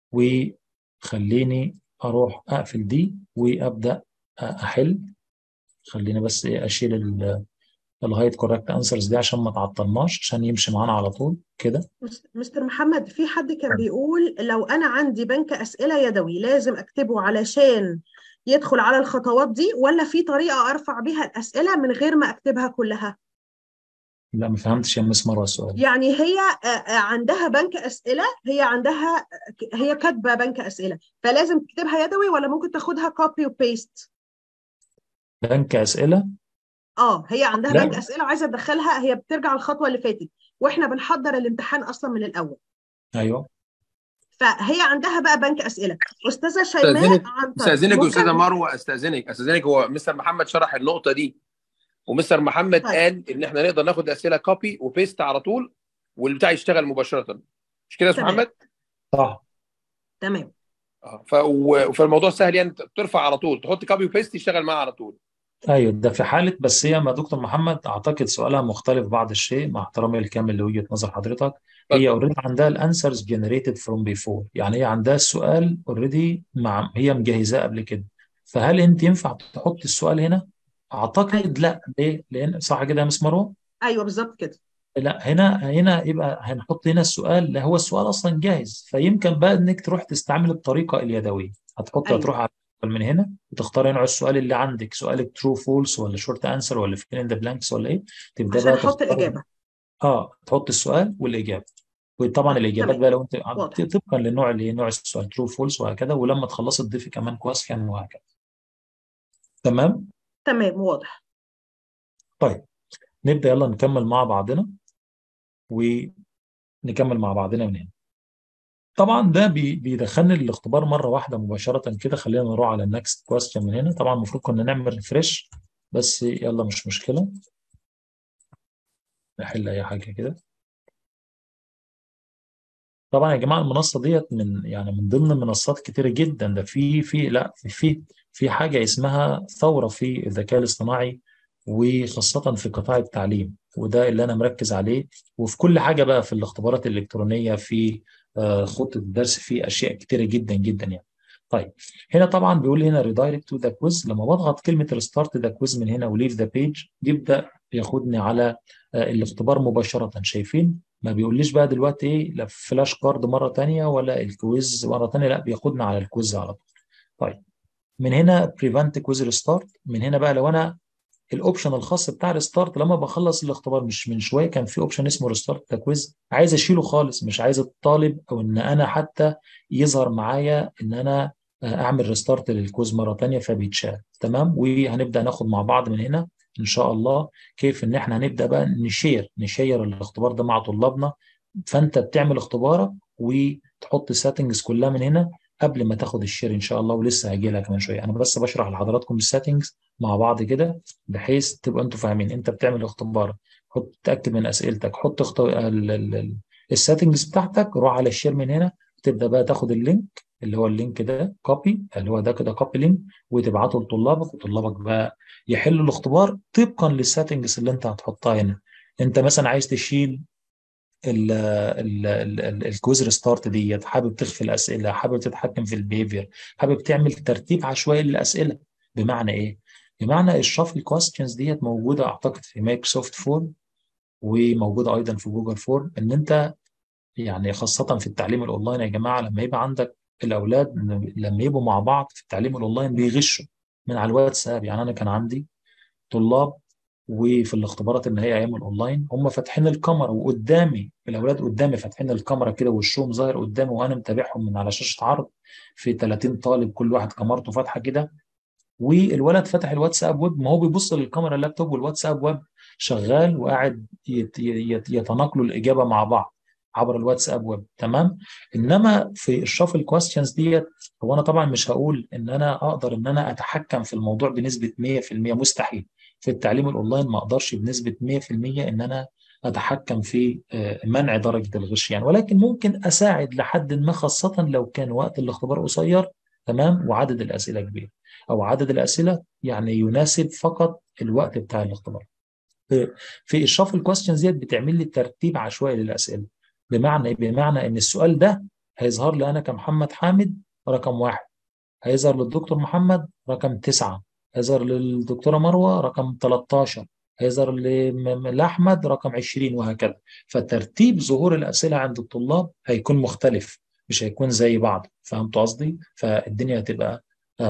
وخليني اروح اقفل دي وابدا احل خليني بس اشيل الهايت كوركت انسرز دي عشان ما تعطلناش عشان يمشي معانا على طول كده مستر محمد في حد كان بيقول لو انا عندي بنك اسئله يدوي لازم اكتبه علشان يدخل على الخطوات دي ولا في طريقه ارفع بيها الاسئله من غير ما اكتبها كلها لا ما فهمتش يا مس مروه السؤال يعني هي عندها بنك اسئله هي عندها هي كاتبه بنك اسئله فلازم تكتبها يدوي ولا ممكن تاخدها كوبي وبيست بنك اسئله اه هي عندها لا. بنك اسئله وعايزه تدخلها هي بترجع الخطوه اللي فاتت واحنا بنحضر الامتحان اصلا من الاول ايوه فهي عندها بقى بنك اسئله استاذه شيماء استاذنك عن طريق- استاذنك ممكن- استاذه مروه استاذنك استاذنك هو مستر محمد شرح النقطه دي ومستر محمد طيب. قال ان احنا نقدر ناخد اسئله كوبي وبيست على طول والبتاع يشتغل مباشره مش كده يا استاذ تمام. محمد؟ صح تمام اه ف... و- فالموضوع سهل يعني ترفع على طول تحط كوبي وبيست يشتغل معاه على طول ايوه ده في حاله بس هي ما دكتور محمد اعتقد سؤالها مختلف بعض الشيء مع احترامي الكامل لوجهه نظر حضرتك هي اوريدي عندها الانسرز جنريتد فروم بيفور يعني هي عندها السؤال اوريدي مع هي مجهزاه قبل كده فهل انت ينفع تحط السؤال هنا؟ اعتقد لا ليه؟ لان صح كده يا مس مروه؟ ايوه بالظبط كده لا هنا هنا يبقى هنحط هنا السؤال لا هو السؤال اصلا جاهز فيمكن بقى انك تروح تستعمل الطريقه اليدويه هتحط أيوة. هتروح على من هنا وتختار نوع السؤال اللي عندك سؤالك ترو فولس ولا شورت انسر ولا فين ذا بلانكس ولا ايه تبدا عشان بقى احط تختار- الاجابه اه تحط السؤال والاجابه وطبعا الاجابات تمام. بقى لو انت واضح. طبقا للنوع اللي نوع السؤال ترو فولس وهكذا ولما تخلصي تضيفي كمان كويستشن وهكذا تمام تمام واضح طيب نبدا يلا نكمل مع بعضنا ونكمل مع بعضنا من هنا طبعا ده بي- بيدخلني الاختبار مره واحده مباشره كده خلينا نروح على النكست كويستشن من هنا طبعا المفروض كنا نعمل ريفرش بس يلا مش مشكله نحل اي حاجه كده طبعا يا جماعه المنصه ديت من يعني من ضمن منصات كتيره جدا ده في في لا في في في حاجه اسمها ثوره في الذكاء الاصطناعي وخاصه في قطاع التعليم وده اللي انا مركز عليه وفي كل حاجه بقى في الاختبارات الالكترونيه في آه، خطه الدرس في اشياء كتيره جدا جدا يعني طيب هنا طبعا بيقول لي هنا ريدايركت تو ذا كويز لما بضغط كلمه ريستارت ذا كويز من هنا وليف ذا بيج يبدا ياخدني على آه، الاختبار مباشره شايفين ما بيقوليش بقى دلوقتي ايه لا فلاش كارد مره تانية ولا الكويز مره تانية لا بياخدنا على الكويز على طول طيب من هنا بريفنت كويز ريستارت من هنا بقى لو انا الاوبشن الخاص بتاع الريستارت لما بخلص الاختبار مش من شويه كان في اوبشن اسمه ريستارت كويز عايز اشيله خالص مش عايز الطالب او ان انا حتى يظهر معايا ان انا اعمل ريستارت للكويز مره تانية فبيتشال تمام وهنبدا ناخد مع بعض من هنا ان شاء الله كيف ان احنا هنبدا بقى نشير نشير الاختبار ده مع طلابنا فانت بتعمل اختبارك وتحط السيتنجز كلها من هنا قبل ما تاخد الشير ان شاء الله ولسه هيجي لها كمان شويه انا بس بشرح لحضراتكم السيتنجز مع بعض كده بحيث تبقى انتوا فاهمين انت بتعمل اختبار حط تاكد من اسئلتك حط اخت... السيتنجز بتاعتك روح على الشير من هنا تبدا بقى تاخد اللينك اللي هو اللينك ده كوبي اللي هو ده كده كوبي لينك وتبعته لطلابك وطلابك بقى يحلوا الاختبار طبقا للسيتنجز اللي انت هتحطها هنا انت مثلا عايز تشيل الكويز ريستارت ديت حابب تخفي الاسئله حابب تتحكم في البيهيفير حابب تعمل ترتيب عشوائي للاسئله بمعنى ايه بمعنى الشافل كويستشنز ديت موجوده اعتقد في مايكروسوفت فورم وموجوده ايضا في جوجل فورم ان انت يعني خاصه في التعليم الاونلاين يا جماعه لما يبقى عندك الاولاد لما يبقوا مع بعض في التعليم الاونلاين بيغشوا من على الواتساب يعني انا كان عندي طلاب وفي الاختبارات النهائيه ايام الاونلاين هم فاتحين الكاميرا وقدامي الاولاد قدامي فاتحين الكاميرا كده وشهم ظاهر قدامي وانا متابعهم من على شاشه عرض في 30 طالب كل واحد كاميرته فاتحه كده والولد فتح الواتساب ويب ما هو بيبص للكاميرا اللابتوب والواتساب ويب شغال وقاعد يت يت يتناقلوا الاجابه مع بعض عبر الواتساب ويب تمام انما في الشافل كويستشنز ديت هو انا طبعا مش هقول ان انا اقدر ان انا اتحكم في الموضوع بنسبه 100% مستحيل في التعليم الاونلاين ما اقدرش بنسبه 100% ان انا اتحكم في منع درجه الغش يعني ولكن ممكن اساعد لحد ما خاصه لو كان وقت الاختبار قصير تمام وعدد الاسئله كبير او عدد الاسئله يعني يناسب فقط الوقت بتاع الاختبار في الشافل كويستشنز ديت بتعمل لي ترتيب عشوائي للاسئله بمعنى بمعنى ان السؤال ده هيظهر لي انا كمحمد حامد رقم واحد هيظهر للدكتور محمد رقم تسعة هيظهر للدكتورة مروة رقم 13 هيظهر لأحمد رقم 20 وهكذا فترتيب ظهور الأسئلة عند الطلاب هيكون مختلف مش هيكون زي بعض فهمت قصدي فالدنيا هتبقى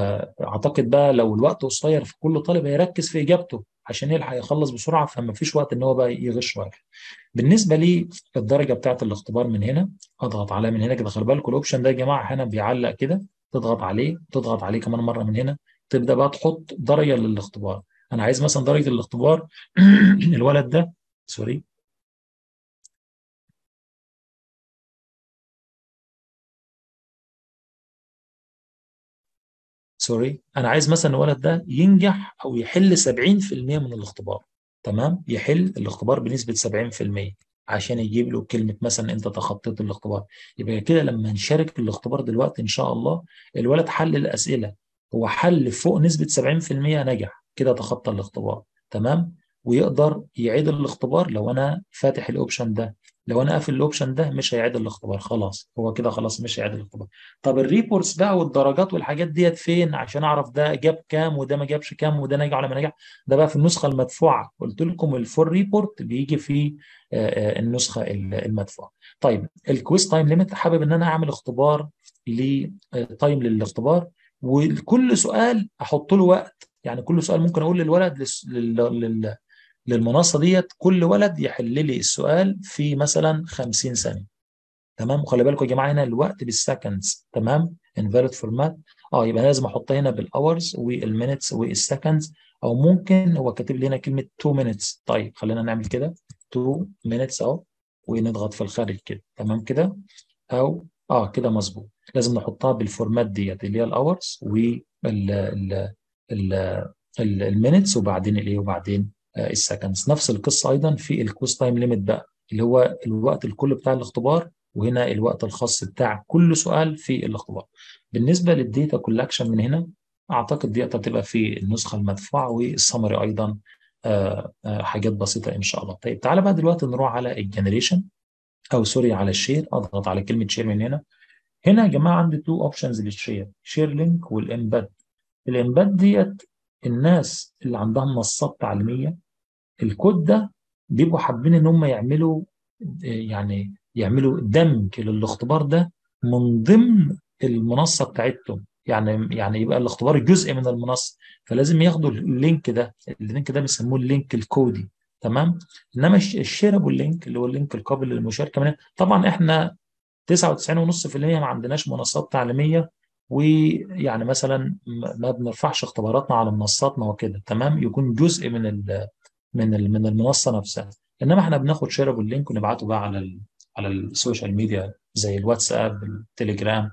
اعتقد بقى لو الوقت قصير في كل طالب هيركز في اجابته عشان يلحق يخلص بسرعه فما فيش وقت ان هو بقى يغش وهكذا بالنسبه لي الدرجه بتاعه الاختبار من هنا اضغط عليها من هنا كده خلي بالكم الاوبشن ده يا جماعه هنا بيعلق كده تضغط عليه تضغط عليه كمان مره من هنا تبدا بقى تحط درجه للاختبار انا عايز مثلا درجه الاختبار الولد ده سوري سوري انا عايز مثلا الولد ده ينجح او يحل 70% من الاختبار تمام يحل الاختبار بنسبه 70% عشان يجيب له كلمه مثلا انت تخطيت الاختبار يبقى كده لما نشارك الاختبار دلوقتي ان شاء الله الولد حل الاسئله هو حل فوق نسبه 70% نجح كده تخطى الاختبار تمام ويقدر يعيد الاختبار لو انا فاتح الاوبشن ده لو انا قافل الاوبشن ده مش هيعيد الاختبار خلاص هو كده خلاص مش هيعيد الاختبار طب الريبورتس بقى والدرجات والحاجات ديت فين عشان اعرف ده جاب كام وده ما جابش كام وده نجح ولا ما نجح ده بقى في النسخه المدفوعه قلت لكم الفول ريبورت بيجي في النسخه المدفوعه طيب الكويز تايم ليميت حابب ان انا اعمل اختبار لتايم للاختبار وكل سؤال احط له وقت يعني كل سؤال ممكن اقول للولد لل... لل... للمنصه ديت كل ولد يحل لي السؤال في مثلا 50 ثانيه تمام وخلي بالكم يا جماعه هنا الوقت بالسكندز تمام انفيرت فورمات اه يبقى لازم احطها هنا بالاورز والمينتس والسكندز او ممكن هو كاتب لي هنا كلمه 2 مينتس طيب خلينا نعمل كده 2 مينتس اهو ونضغط في الخارج كده تمام كده او اه كده مظبوط لازم نحطها بالفورمات ديت اللي هي الاورز وال المينتس وبعدين الايه وبعدين السكندز نفس القصه ايضا في الكويز تايم ليميت بقى اللي هو الوقت الكل بتاع الاختبار وهنا الوقت الخاص بتاع كل سؤال في الاختبار بالنسبه للديتا كولكشن من هنا اعتقد دي هتبقى في النسخه المدفوعه والسمري ايضا آآ آآ حاجات بسيطه ان شاء الله طيب تعالى بقى دلوقتي نروح على الجنريشن او سوري على الشير اضغط على كلمه شير من هنا هنا يا جماعه عندي تو اوبشنز للشير شير لينك والامباد الامباد ديت الناس اللي عندها منصات تعليميه الكود ده بيبقوا حابين ان هم يعملوا يعني يعملوا دمج للاختبار ده من ضمن المنصه بتاعتهم يعني يعني يبقى الاختبار جزء من المنصه فلازم ياخدوا اللينك ده اللينك ده بيسموه اللينك الكودي تمام انما الشيرابل لينك اللي هو اللينك القابل للمشاركه من طبعا احنا 99.5% ما عندناش منصات تعليميه ويعني مثلا ما بنرفعش اختباراتنا على منصاتنا وكده تمام يكون جزء من ال من ال من المنصه نفسها انما احنا بناخد شيرابل لينك ونبعته بقى على ال على السوشيال ميديا زي الواتساب التليجرام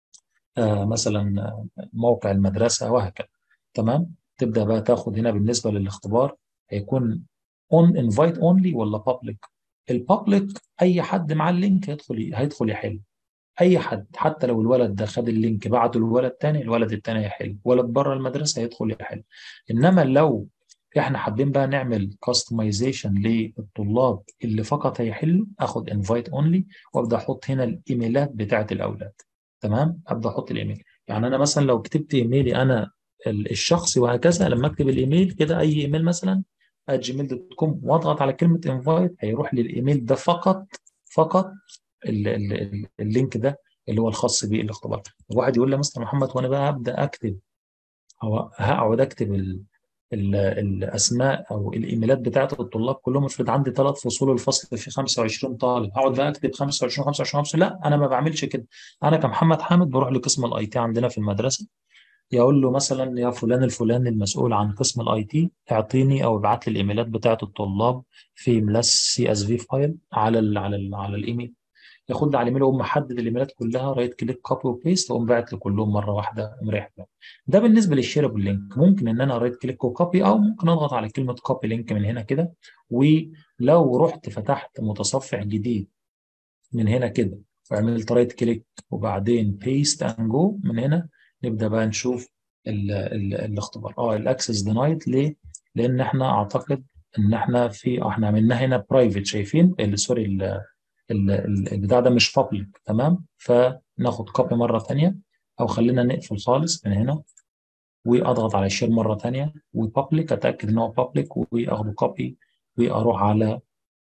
آه مثلا موقع المدرسه وهكذا تمام تبدا بقى تاخد هنا بالنسبه للاختبار هيكون اون انفايت اونلي ولا بابليك البابليك اي حد معاه اللينك هيدخل هيدخل يحل اي حد حتى لو الولد ده خد اللينك بعته للولد تاني الولد التاني هيحل ولد بره المدرسه هيدخل يحل انما لو احنا حابين بقى نعمل كاستمايزيشن للطلاب اللي فقط هيحلوا اخد انفايت اونلي وابدا احط هنا الايميلات بتاعه الاولاد تمام ابدا احط الايميل يعني انا مثلا لو كتبت ايميلي انا الشخصي وهكذا لما اكتب الايميل كده اي ايميل مثلا جيميل دوت كوم واضغط على كلمه انفايت هيروح للايميل ده فقط فقط ال ال ال اللينك ده اللي هو الخاص بالاختبار الواحد يقول لي مستر محمد وانا بقى ابدا اكتب او هقعد اكتب ال ال الاسماء او الايميلات بتاعت الطلاب كلهم افرض عندي ثلاث فصول الفصل في 25 طالب هقعد بقى اكتب 25 25 25 لا انا ما بعملش كده انا كمحمد حامد بروح لقسم الاي تي عندنا في المدرسه يقول له مثلا يا فلان الفلاني المسؤول عن قسم الاي تي اعطيني او ابعت لي الايميلات بتاعت الطلاب في ملف سي اس في فايل على ال على ال على الايميل ياخد لي على الايميل اقوم محدد الايميلات كلها رايت كليك كوبي وبيست واقوم باعت لكلهم مره واحده مريح ده بالنسبه للشيربل لينك ممكن ان انا رايت كليك وكوبي او ممكن اضغط على كلمه كوبي لينك من هنا كده ولو رحت فتحت متصفح جديد من هنا كده وعملت رايت كليك وبعدين بيست اند جو من هنا نبدا بقى نشوف ال ال الاختبار اه الاكسس دينايد ليه؟ لان احنا اعتقد ان احنا في احنا عملناها هنا برايفت شايفين سوري البتاع ده مش بابليك تمام فناخد كوبي مره ثانيه او خلينا نقفل خالص من هنا واضغط على الشير مره ثانيه وبابليك اتاكد ان هو بابليك واخده كوبي واروح على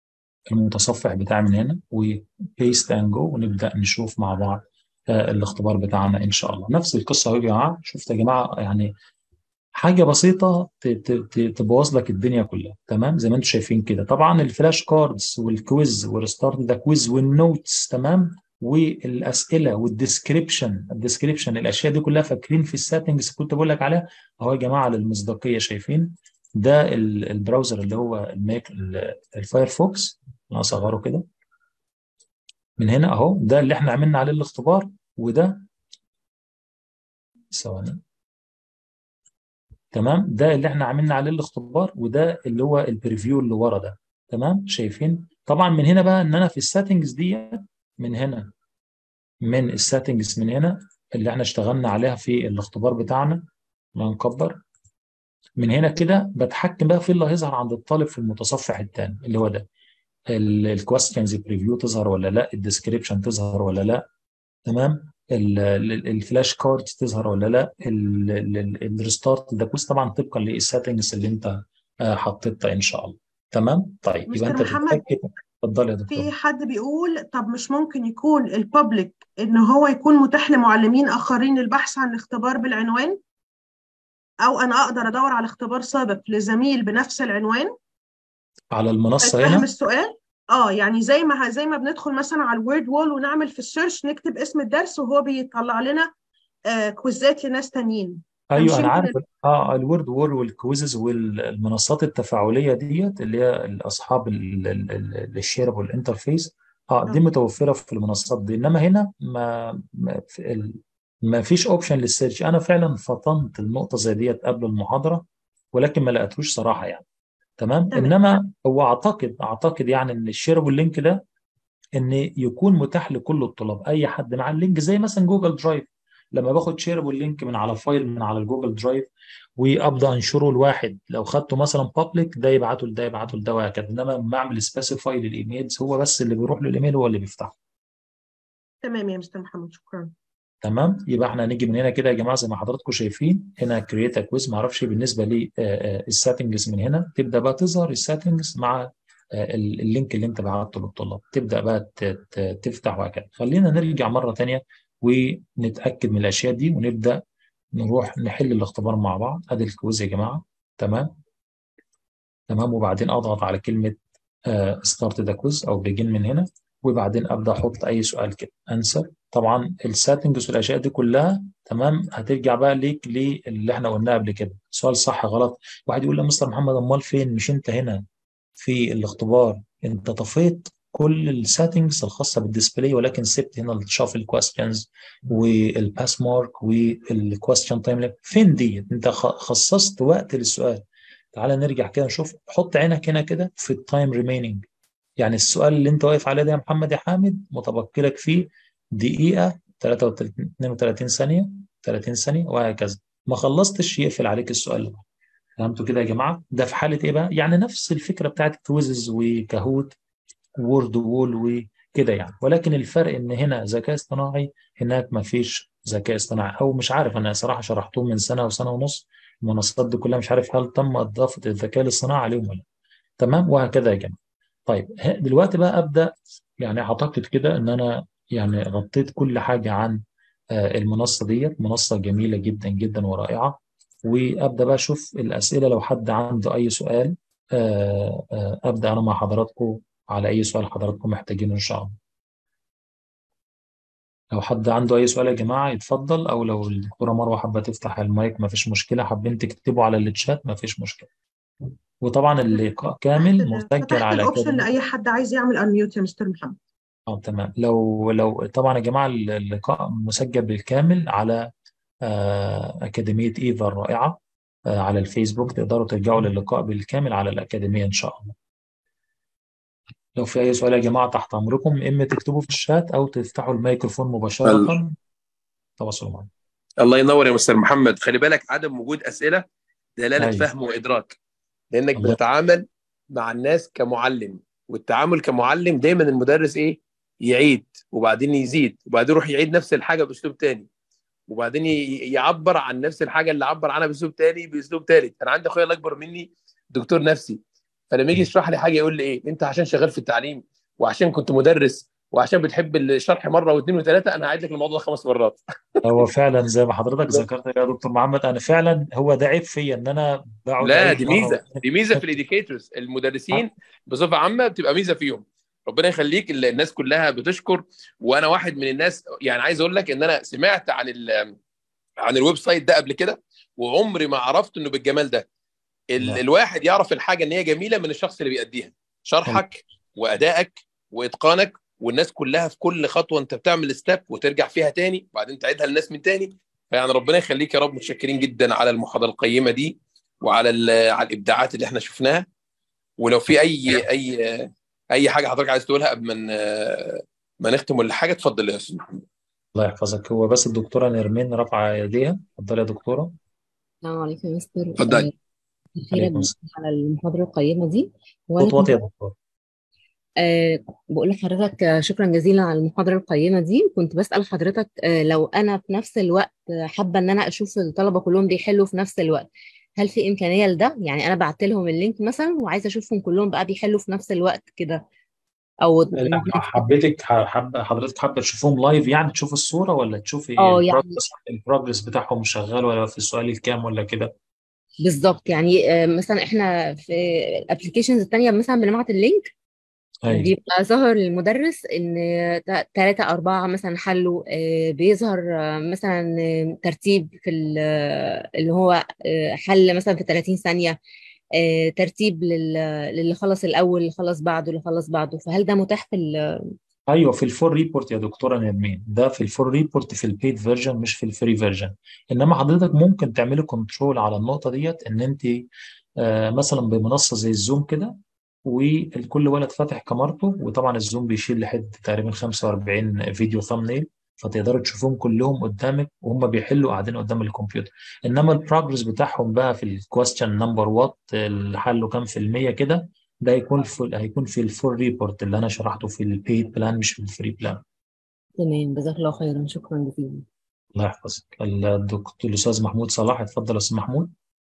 المتصفح بتاعي من هنا وبيست اند جو ونبدا نشوف مع بعض الاختبار بتاعنا ان شاء الله نفس القصه يا جماعه شفت يا جماعه يعني حاجه بسيطه تبوظ لك الدنيا كلها تمام زي ما انتم شايفين كده طبعا الفلاش كاردز والكويز والستارت ذا كويز والنوتس تمام والاسئله والديسكريبشن الديسكريبشن الاشياء دي كلها فاكرين في السيتنجز كنت بقول لك عليها اهو يا جماعه للمصداقيه شايفين ده البراوزر اللي هو الميك الفايرفوكس انا اصغره كده من هنا اهو ده اللي احنا عملنا عليه الاختبار وده ثواني تمام ده اللي احنا عملنا عليه الاختبار وده اللي هو البريفيو اللي ورا ده تمام شايفين طبعا من هنا بقى ان انا في السيتنجز دي من هنا من السيتنجز من هنا اللي احنا اشتغلنا عليها في الاختبار بتاعنا نكبر من هنا كده بتحكم بقى في اللي هيظهر عند الطالب في المتصفح الثاني اللي هو ده الكويستشنز بريفيو تظهر ولا لا الديسكريبشن تظهر ولا لا تمام الفلاش كاردز تظهر ولا لا الريستارت ده كويس طبعا طبقا للسيتنجز اللي انت حطيتها ان شاء الله تمام طيب يبقى انت محمد اتفضل يا دكتور في حد بيقول طب مش ممكن يكون الببليك ان هو يكون متاح لمعلمين اخرين البحث عن الاختبار بالعنوان او انا اقدر ادور على اختبار سابق لزميل بنفس العنوان على المنصه فاهم هنا السؤال اه يعني زي ما زي ما بندخل مثلا على الوورد وول ونعمل في السيرش نكتب اسم الدرس وهو بيطلع لنا آه كويزات لناس تانيين ايوه فمش انا عارف يمكن اه الورد وور والكويزز والمنصات التفاعليه ديت اللي هي اصحاب الشير والانترفيس اه دي آه. متوفره في المنصات دي انما هنا ما ما, في ال... ما فيش اوبشن للسيرش انا فعلا فطنت النقطه زي ديت قبل المحاضره ولكن ما لقيتوش صراحه يعني تمام تمام انما هو اعتقد اعتقد يعني ان الشير واللينك ده ان يكون متاح لكل الطلاب اي حد مع اللينك زي مثلا جوجل درايف لما باخد شيربل لينك من على فايل من على الجوجل درايف وابدا انشره لواحد لو خدته مثلا بابليك ده يبعته لده يبعته لده وهكذا انما لما اعمل سبيسيفاي للايميلز هو بس اللي بيروح له الايميل هو اللي بيفتحه تمام يا مستر محمد شكرا تمام يبقى احنا هنيجي من هنا كده يا جماعه زي ما حضراتكم شايفين هنا كرييت كويز ما اعرفش بالنسبه للسيتنجز من هنا تبدا بقى تظهر السيتنجز مع آه، اللينك اللي انت بعته للطلاب تبدا بقى ت- ت- تفتح وهكذا خلينا نرجع مره ثانيه ونتاكد من الاشياء دي ونبدا نروح نحل الاختبار مع بعض ادي الكويز يا جماعه تمام تمام وبعدين اضغط على كلمه ستارت ذا كويز او بيجن من هنا وبعدين ابدا احط اي سؤال كده انسر طبعا السيتنجز والاشياء دي كلها تمام هترجع بقى ليك للي احنا قلناه قبل كده سؤال صح غلط واحد يقول لي يا مستر محمد امال فين مش انت هنا في الاختبار انت طفيت كل السيتنجز الخاصه بالديسبلاي ولكن سبت هنا الشافل كويستشنز والباس مارك والكويستشن تايم فين دي انت خ- خصصت وقت للسؤال تعالى نرجع كده نشوف حط عينك هنا كده في التايم ريميننج يعني السؤال اللي انت واقف عليه ده يا محمد يا حامد متبقي لك فيه دقيقة 33 32 ثانية 30 ثانية وهكذا ما خلصتش يقفل عليك السؤال اللي بعده. فهمتوا كده يا جماعة ده في حالة ايه بقى يعني نفس الفكرة بتاعت كويزز وكاهوت وورد وول وكده يعني ولكن الفرق ان هنا ذكاء اصطناعي هناك ما فيش ذكاء اصطناعي او مش عارف انا صراحة شرحتهم من سنة وسنة ونص المنصات دي كلها مش عارف هل تم اضافة الذكاء الاصطناعي عليهم ولا لا. تمام وهكذا يا جماعة طيب ه- دلوقتي بقى ابدا يعني اعتقد كده ان انا يعني غطيت كل حاجه عن آه، المنصه ديت منصه جميله جدا جدا ورائعه وابدا بقى اشوف الاسئله لو حد عنده اي سؤال آه، آه، ابدا انا مع حضراتكم على اي سؤال حضراتكم محتاجينه ان شاء الله لو حد عنده اي سؤال يا جماعه يتفضل او لو الدكتوره مروه حابه تفتح المايك ما فيش مشكله حابين تكتبوا على الشات ما فيش مشكله وطبعا اللقاء كامل مسجل فتحت على الاوبشن أكاديمية لاي حد عايز يعمل انميوت يا مستر محمد اه تمام لو لو طبعا يا جماعه اللقاء مسجل بالكامل على آه، أكاديمية إيفا الرائعة آه، على الفيسبوك تقدروا ترجعوا للقاء بالكامل على الأكاديمية إن شاء الله لو في أي سؤال يا جماعة تحت أمركم إما تكتبوا في الشات أو تفتحوا الميكروفون مباشرة تواصلوا معنا الله ينور يا مستر محمد خلي بالك عدم وجود اسئله دلاله أيوة. فهم وادراك لانك الله. بتتعامل مع الناس كمعلم والتعامل كمعلم دايما المدرس ايه يعيد وبعدين يزيد وبعدين يروح يعيد نفس الحاجه باسلوب تاني وبعدين ي- يعبر عن نفس الحاجه اللي عبر عنها باسلوب تاني باسلوب تالت انا عندي اخويا الاكبر مني دكتور نفسي فلما يجي يشرح لي حاجه يقول لي ايه انت عشان شغال في التعليم وعشان كنت مدرس وعشان بتحب الشرح مره واثنين وثلاثه انا هعيد لك الموضوع ده خمس مرات هو فعلا زي ما حضرتك ذكرت يا دكتور محمد أنا فعلا هو ده عيب فيا إن أنا بقعد لا أعيد دي مرة ميزه واتنين. دي ميزه في الاديكيتورز المدرسين بصفه عامه بتبقى ميزه فيهم ربنا يخليك ال- الناس كلها بتشكر وانا واحد من الناس يعني عايز اقول لك ان انا سمعت عن ال عن الويب سايت ده قبل كده وعمري ما عرفت انه بالجمال ده ال لا. الواحد يعرف الحاجه ان هي جميله من الشخص اللي بيأديها شرحك وادائك واتقانك والناس كلها في كل خطوه انت بتعمل ستيب وترجع فيها تاني وبعدين تعيدها للناس من تاني فيعني ربنا يخليك يا رب متشكرين جدا على المحاضره القيمه دي وعلى ال- على الابداعات اللي احنا شفناها ولو في اي اي اي حاجه حضرتك عايز تقولها قبل ما ن- ما نختم ولا حاجه اتفضل يا استاذ محمد الله يحفظك هو بس الدكتورة نرمين رافعة يديها اتفضلي يا دكتورة السلام عليكم يا مستر اتفضلي. آه، أخيرا عليكم السلام على المحاضرة القيمة دي وأنا صوت واطي كنت يا دكتور آه بقول لحضرتك آه، شكرا جزيلا على المحاضرة القيمة دي كنت بسأل حضرتك آه لو أنا في نفس الوقت آه، حابة إن أنا أشوف الطلبة كلهم بيحلوا في نفس الوقت هل في إمكانية لده؟ يعني أنا بعت لهم اللينك مثلا وعايزة أشوفهم كلهم بقى بيحلوا في نفس الوقت كده أو لا حبيتك حب حضرتك حابة تشوفهم لايف يعني تشوف الصورة ولا تشوفي اه يعني البروجرس البروجرس بتاعهم شغال ولا في السؤال الكام ولا كده بالظبط يعني آه، مثلا احنا في الابلكيشنز التانية مثلا بنبعت اللينك ايوه بيبقى ظهر للمدرس ان ثلاثة أربعة مثلا حلوا آه، بيظهر آه، مثلا آه، ترتيب في ال- آه، اللي هو آه، حل مثلا في 30 ثانية آه، ترتيب لل- للي خلص الأول اللي خلص بعده اللي خلص بعده فهل ده متاح في ال- ايوه في الفول ريبورت يا دكتوره نرمين ده في الفول ريبورت في البيد فيرجن مش في الفري فيرجن انما حضرتك ممكن تعملي كنترول على النقطه ديت ان انت آه مثلا بمنصه زي الزوم كده والكل ولد فاتح كاميرته وطبعا الزوم بيشيل لحد تقريبا 45 فيديو ثامنيل فتقدروا تشوفوهم كلهم قدامك وهم بيحلوا قاعدين قدام الكمبيوتر انما البروجرس بتاعهم بقى في الكويستشن نمبر وات اللي حلوا كام في المية كده ده هيكون في هيكون في الفول ريبورت اللي انا شرحته في البيد بلان مش في الفري بلان تمام جزاك الله خيرا شكرا جزيلا الله يحفظك الدكتور الاستاذ محمود صلاح اتفضل يا استاذ محمود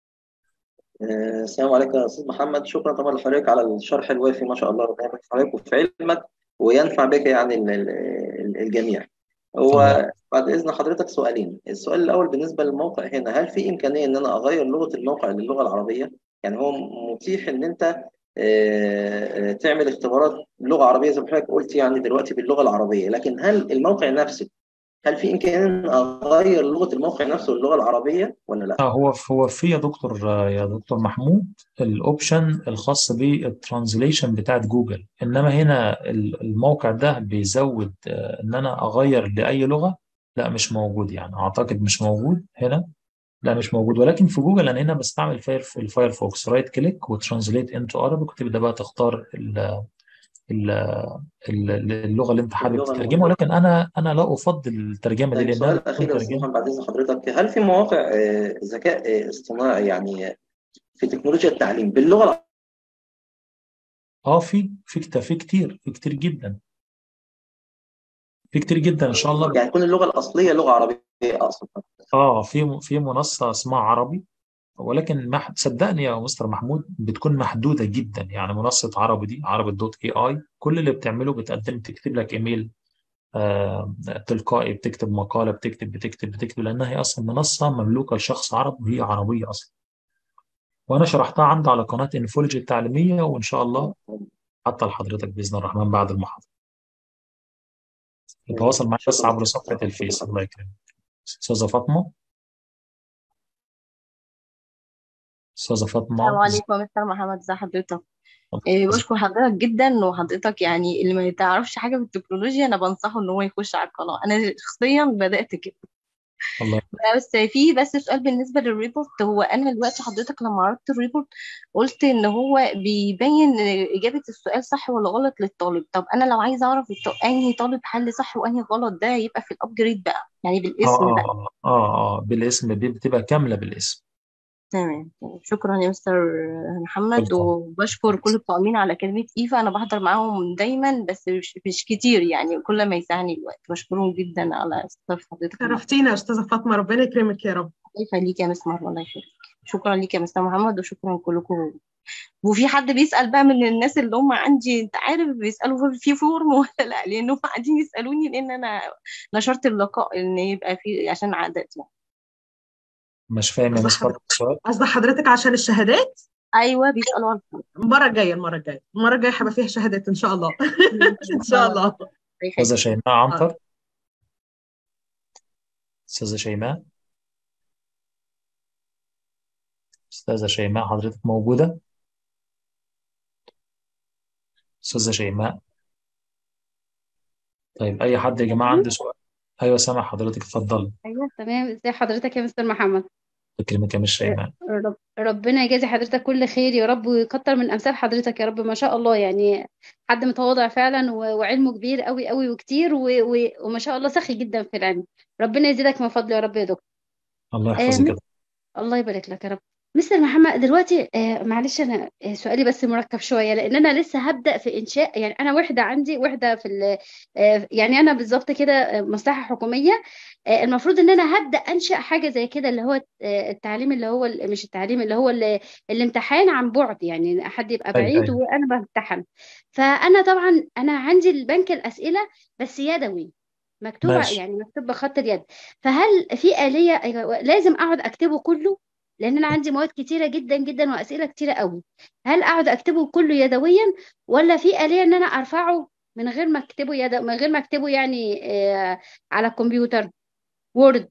آه، السلام عليكم يا استاذ محمد شكرا طبعا لحضرتك على الشرح الوافي ما شاء الله ربنا يبارك في حضرتك وفي علمك وينفع بك يعني ال- ال- الجميع الله هو بعد اذن حضرتك سؤالين السؤال الاول بالنسبه للموقع هنا هل في امكانيه ان انا اغير لغه الموقع للغه العربيه يعني هو متيح ان انت آه، آه، تعمل اختبارات لغه عربيه زي ما حضرتك قلت يعني دلوقتي باللغه العربيه لكن هل الموقع نفسه هل في امكانيه ان اغير لغه الموقع نفسه للغه العربيه ولا لا آه، هو هو في يا دكتور آه، يا دكتور محمود الاوبشن الخاص بالترانزليشن بتاعت جوجل انما هنا ال- الموقع ده بيزود آه، ان انا اغير لاي لغه لا مش موجود يعني اعتقد مش موجود هنا لا مش موجود ولكن في جوجل انا هنا بستعمل فاير الفايرفوكس رايت كليك وترانزليت انتو عربي وتبدا بقى تختار ال ال ال- اللغه اللي انت حابب اللغه تترجمها الموجوده ولكن انا انا لا افضل الترجمه دي طيب لانها سؤال بتكون أخير يا أستاذ ترجمه محمد بعد إذن حضرتك هل في مواقع آه، ذكاء آه، اصطناعي يعني في تكنولوجيا التعليم باللغة اه في في كت- في كتير في كتير جدا في كتير جدا ان شاء الله يعني تكون اللغة الأصلية لغة عربية أقصد اه في في منصه اسمها عربي ولكن ما صدقني يا مستر محمود بتكون محدوده جدا يعني منصه عربي دي عربي دوت اي اي كل اللي بتعمله بتقدم تكتب لك ايميل آه تلقائي بتكتب مقاله بتكتب بتكتب بتكتب لانها هي اصلا منصه مملوكه لشخص عربي وهي عربيه اصلا وانا شرحتها عندي على قناه انفولوجي التعليميه وان شاء الله حتى لحضرتك باذن الرحمن بعد المحاضره تواصل معي بس شكرا عبر صفحه الفيس الله يكرمك استاذه فاطمه استاذه السلام فاطمه عليكم يا مستر محمد ازي حضرتك إيه بشكر حضرتك جدا وحضرتك يعني اللي ما تعرفش حاجة في التكنولوجيا أنا بنصحه إن هو يخش على القناة أنا شخصيا بدأت كده الله بس في بس سؤال بالنسبة للريبورت هو أنا دلوقتي حضرتك لما عرضت الريبورت قلت إن هو بيبين إجابة السؤال صح ولا غلط للطالب طب أنا لو عايزة أعرف الط- أنهي طالب حل صح وأنهي غلط ده يبقى في الأبجريد بقى يعني اه بالاسم اه بقى اه اه اه بالاسم دي بتبقى كامله بالاسم تمام شكرا يا مستر محمد بالطبع وبشكر كل القائمين على كلمة إيفا أنا بحضر معاهم دايما بس مش, مش كتير يعني كل ما يسعني الوقت بشكرهم جدا على استضافة حضرتك معاهم شرفتينا يا استاذه فاطمه ربنا يكرمك يا رب الله يخليك يا مس مروة الله يخليك شكرا ليك يا مستر محمد وشكرا كلكم وفي حد بيسأل بقى من الناس اللي هم عندي انت عارف بيسألوا في في فورم ولا لا لأنهم قاعدين يسألوني لأن أنا نشرت اللقاء إن يبقى في عشان عدد يعني مش فاهم يا قصد مس فاطمه حضرتك السؤال قصد حضرتك عشان الشهادات أيوه بيسألوا عن الفورم المره الجايه المره الجايه المره الجايه هيبقى فيها شهادات ان شاء الله ان شاء الله الله استاذه يخليك شيماء آه. عنتر استاذه شيماء استاذه شيماء حضرتك موجوده استاذه شيماء طيب اي حد يا جماعه عنده سؤال ايوه سامع حضرتك اتفضل ايوه تمام ازي حضرتك يا مستر محمد بكلمك يا مش شيماء رب ربنا يجازي حضرتك كل خير يا رب ويكتر من امثال حضرتك يا رب ما شاء الله يعني حد متواضع فعلا و- وعلمه كبير قوي قوي وكتير و... و... وما شاء الله سخي جدا في العلم ربنا يزيدك من فضله يا رب يا دكتور الله آه يحفظك يا مس... الله يبارك لك يا رب مستر محمد دلوقتي آه معلش انا آه سؤالي بس مركب شويه لان انا لسه هبدا في انشاء يعني انا وحده عندي وحده في ال... آه يعني انا بالظبط كده آه، مصلحه حكوميه آه المفروض ان انا هبدا انشا حاجه زي كده اللي هو آه التعليم اللي هو ال- مش التعليم اللي هو ال- الامتحان عن بعد يعني حد يبقى ايوه بعيد ايوه وانا بامتحن فانا طبعا انا عندي البنك الاسئله بس يدوي مكتوبه ماشي يعني مكتوب بخط اليد فهل في آلية أيوة، لازم اقعد اكتبه كله لان انا عندي مواد كتيره جدا جدا واسئله كتيره قوي هل اقعد اكتبه كله يدويا ولا في آلية ان انا ارفعه من غير ما اكتبه يد من غير ما اكتبه يعني آه على الكمبيوتر وورد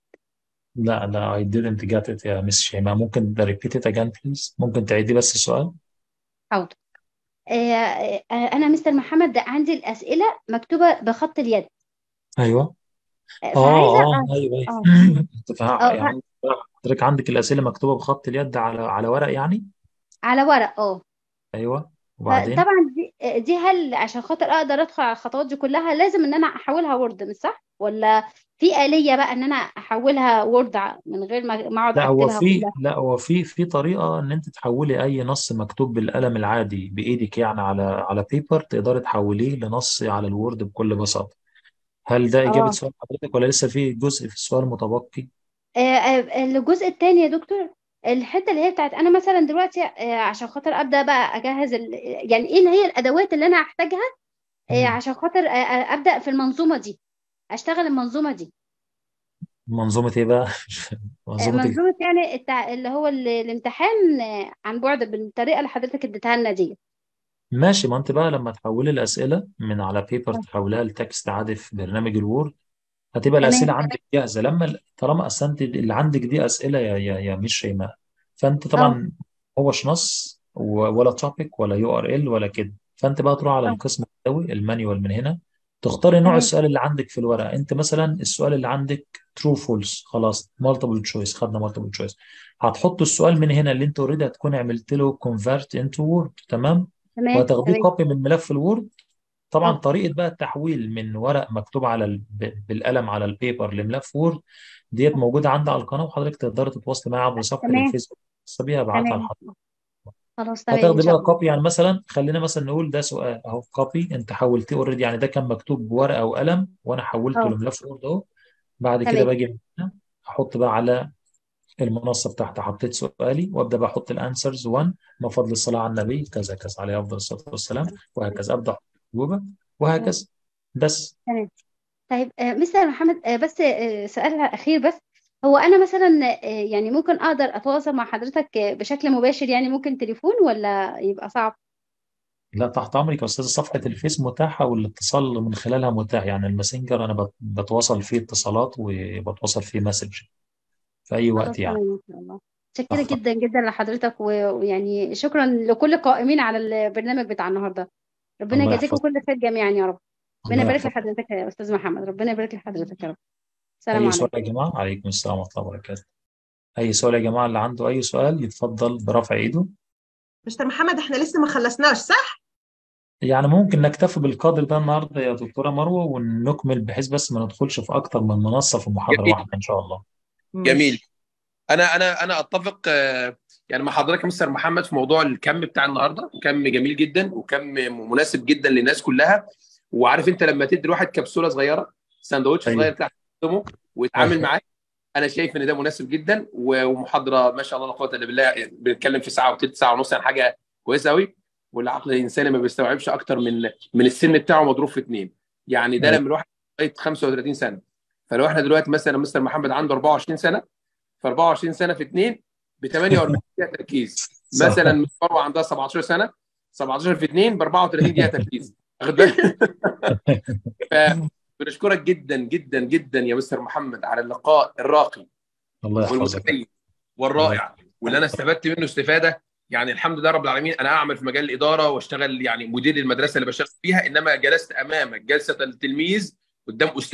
لا لا I didn't get it يا مس شيماء ممكن repeat it again please ممكن تعيدي بس السؤال حاضر آه آه انا مستر محمد عندي الاسئله مكتوبه بخط اليد ايوه آه، اه فعايزه اه أ- ايوه ايوه اه انت فا- اه يعني حضرتك عندك الأسئلة مكتوبة بخط اليد على على ورق يعني على ورق اه ايوه وبعدين فطبعا دي دي هل عشان خاطر اقدر ادخل على الخطوات دي كلها لازم ان انا احولها وورد مش صح ولا في آلية بقى ان انا احولها وورد ع- من غير ما ما اقعد لا هو اكتبها في كلها لا هو في في طريقة ان انت تحولي اي نص مكتوب بالقلم العادي بايدك يعني على على بيبر تقدري تحوليه لنص على الوورد بكل بساطة هل ده إجابة اه سؤال حضرتك ولا لسه في جزء في السؤال متبقي؟ آه، آه، الجزء الثاني يا دكتور الحته اللي هي بتاعت انا مثلا دلوقتي آه، عشان خاطر ابدا بقى اجهز ال... يعني ايه اللي هي الادوات اللي انا هحتاجها آه، مم. عشان خاطر آه، آه، ابدا في المنظومه دي اشتغل المنظومه دي منظومة ايه بقى؟ آه، منظومة ال- منظومه يعني التع... اللي هو ال- الامتحان آه، عن بعد بالطريقه اللي حضرتك اديتها لنا دي ماشي ما انت بقى لما تحولي الأسئلة من على بيبر آه، تحولها لتكست عادي في برنامج الوورد هتبقى تمام الأسئلة عندك جاهزة لما طالما أصلا انت اللي عندك دي أسئلة يا يا يا مش شيماء فانت اه طبعا هوش نص و- ولا توبيك ولا يو ار ال ولا كده فانت بقى تروح على اه القسم اليدوي المانيوال من هنا تختاري نوع تمام السؤال اللي عندك في الورقة انت مثلا السؤال اللي عندك ترو فولس خلاص مالتيبل تشويس خدنا مالتيبل تشويس هتحط السؤال من هنا اللي انت اوريدي هتكون عملت له كونفرت انتو وورد تمام تمام وهتاخديه تمام كوبي من ملف الوورد طبعا اه طريقة بقى التحويل من ورق مكتوب على ال... ب- بالقلم على البيبر لملف وورد ديت موجودة عندي على القناة وحضرتك تقدر تتواصل معايا عبر صفحة تمام الفيسبوك الخاصة بيها ابعتها تمام لحضرتك خلاص تمام ان هتاخدي شاء بقى الله كوبي يعني مثلا خلينا مثلا نقول ده سؤال اهو كوبي انت حولتيه اوريدي يعني ده كان مكتوب بورقة وقلم وانا حولته اه لملف وورد اهو بعد كده تمام باجي من هنا احط بقى على المنصة بتاعتي حطيت سؤالي وابدا بقى احط الانسرز 1 ما فضل الصلاة على النبي كذا كذا عليه افضل الصلاة والسلام وهكذا ابدا أحط الأجوبة وهكذا بس تمام طيب آه، مستر محمد آه، بس آه، سؤال أخير بس هو أنا مثلا آه، يعني ممكن أقدر أتواصل مع حضرتك آه، بشكل مباشر يعني ممكن تليفون ولا يبقى صعب؟ لا تحت امرك يا استاذ صفحه الفيس متاحه والاتصال من خلالها متاح يعني الماسنجر انا بت- بتواصل فيه اتصالات وبتواصل فيه مسج في اي خلاص وقت يعني تمام إن شاء الله متشكرة تحت جدا جدا لحضرتك و- ويعني شكرا لكل القائمين على البرنامج بتاع النهاردة ربنا الله يجازيكم يحفظك كل خير جميعا يا رب ربنا الله يبارك يحفظك لحضرتك يا أستاذ محمد ربنا يبارك لحضرتك يا رب السلام اي سؤال عليكم يا جماعه عليكم السلام ورحمه الله وبركاته اي سؤال يا جماعه اللي عنده اي سؤال يتفضل برفع ايده مستر محمد احنا لسه ما خلصناش صح؟ يعني ممكن نكتفي بالقدر ده النهارده يا دكتوره مروه ونكمل بحيث بس ما ندخلش في اكتر من منصه في محاضره جميل واحده ان شاء الله جميل ماشي انا انا انا اتفق آه، يعني مع حضرتك يا مستر محمد في موضوع الكم بتاع النهارده كم جميل جدا وكم مناسب جدا للناس كلها وعارف انت لما تدي الواحد كبسوله صغيره ساندوتش ايوه صغير بتاع تقدمه ويتعامل ايوه معاه انا شايف ان ده مناسب جدا و- ومحاضره ما شاء الله لا قوه الا بالله يعني بنتكلم في ساعه وثلث ساعه ونص يعني حاجه كويسه قوي والعقل الانساني ما بيستوعبش اكتر من من السن بتاعه مضروب في اثنين يعني ده ايوه لما الواحد لغايه 35 سنه فلو احنا دلوقتي مثلا مستر محمد عنده 24 سنه ف 24 سنه في 2 ب 48 دقيقه تركيز صح مثلا مس مروه عندها 17 سنه 17 في 2 ب 34 دقيقه تركيز واخد بالك فبنشكرك جدا جدا جدا يا مستر محمد على اللقاء الراقي الله يحفظك والمتميز الله والرائع واللي انا استفدت منه استفاده يعني الحمد لله رب العالمين انا اعمل في مجال الاداره واشتغل يعني مدير المدرسه اللي بشتغل فيها انما جلست امامك جلسه التلميذ قدام استاذه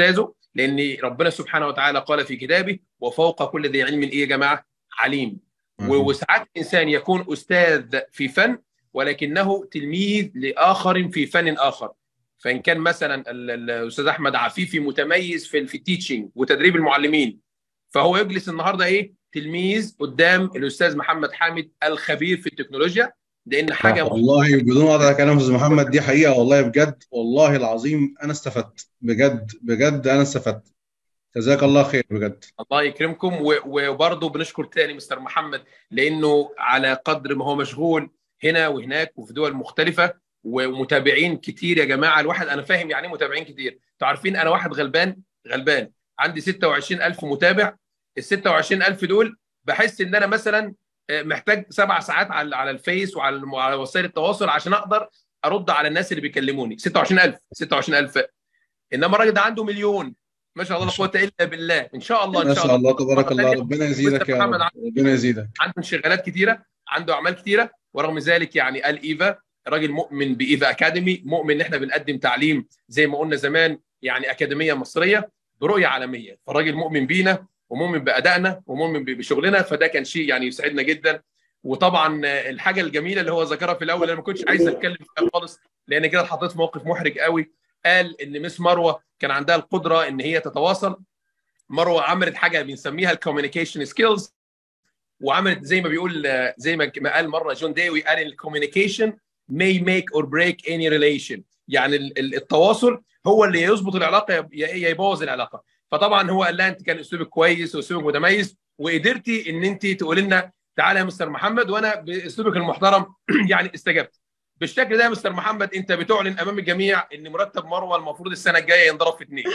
لان ربنا سبحانه وتعالى قال في كتابه وفوق كل ذي علم ايه يا جماعه عليم وساعات الانسان يكون استاذ في فن ولكنه تلميذ لاخر في فن اخر فان كان مثلا الاستاذ احمد عفيفي متميز في في التيتشنج وتدريب المعلمين فهو يجلس النهارده ايه تلميذ قدام الاستاذ محمد حامد الخبير في التكنولوجيا لان حاجه والله بدون قطع كلام استاذ محمد دي حقيقه والله بجد والله العظيم انا استفدت بجد بجد انا استفدت جزاك الله خير بجد الله يكرمكم وبرضه بنشكر تاني مستر محمد لانه على قدر ما هو مشغول هنا وهناك وفي دول مختلفه ومتابعين كتير يا جماعه الواحد انا فاهم يعني ايه متابعين كتير انتوا عارفين انا واحد غلبان غلبان عندي 26000 متابع ال 26000 دول بحس ان انا مثلا محتاج سبع ساعات على على الفيس وعلى وسائل التواصل عشان اقدر ارد على الناس اللي بيكلموني 26000 26000 انما الراجل ده عنده مليون ما شاء الله لا قوه الا بالله ان شاء الله ان شاء الله تبارك الله ربنا يزيدك يا رب ربنا يزيدك عنده انشغالات كتيره عنده اعمال كتيره ورغم ذلك يعني قال ايفا راجل مؤمن بايفا اكاديمي مؤمن ان احنا بنقدم تعليم زي ما قلنا زمان يعني اكاديميه مصريه برؤيه عالميه فالراجل مؤمن بينا ومؤمن بادائنا ومؤمن بشغلنا فده كان شيء يعني يسعدنا جدا وطبعا الحاجه الجميله اللي هو ذكرها في الاول انا ما كنتش عايز اتكلم فيها خالص لان كده اتحطيت في موقف محرج قوي قال ان مس مروه كان عندها القدره ان هي تتواصل مروه عملت حاجه بنسميها الكوميونيكيشن سكيلز وعملت زي ما بيقول زي ما قال مره جون داوي قال الكوميونيكيشن may make or break any relation يعني التواصل هو اللي يظبط العلاقه يا يبوظ العلاقه فطبعا هو قال لها انت كان اسلوبك كويس واسلوبك متميز وقدرتي ان انت تقولي لنا تعالى يا مستر محمد وانا باسلوبك المحترم يعني استجبت بالشكل ده يا مستر محمد انت بتعلن امام الجميع ان مرتب مروه المفروض السنه الجايه ينضرب في اثنين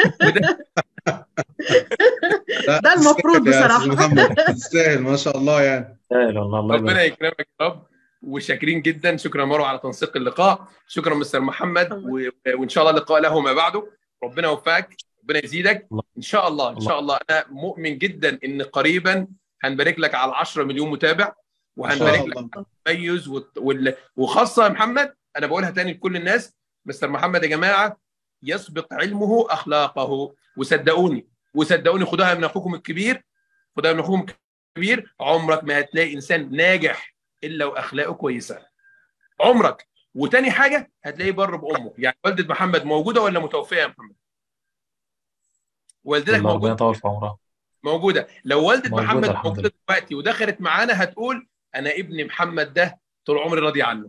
ده المفروض بصراحه محمد تستاهل ما شاء الله يعني تستاهل والله الله ربنا يكرمك يا رب وشاكرين جدا شكرا مروه على تنسيق اللقاء شكرا مستر محمد و... وان شاء الله اللقاء له ما بعده ربنا يوفقك ربنا يزيدك ان شاء الله ان شاء الله انا مؤمن جدا ان قريبا هنبارك لك على 10 مليون متابع وهنبارك لك على التميز وال... وخاصه يا محمد انا بقولها تاني لكل الناس مستر محمد يا جماعه يسبق علمه اخلاقه وصدقوني وصدقوني خدوها من اخوكم الكبير خدوها من اخوكم الكبير عمرك ما هتلاقي انسان ناجح الا واخلاقه كويسه عمرك وتاني حاجه هتلاقيه بر بامه يعني والده محمد موجوده ولا متوفيه يا محمد والدتك ربنا موجوده يطول في عمرها موجوده لو والده موجودة محمد الحمد موجوده دلوقتي ودخلت معانا هتقول انا ابني محمد ده طول عمري راضي عنه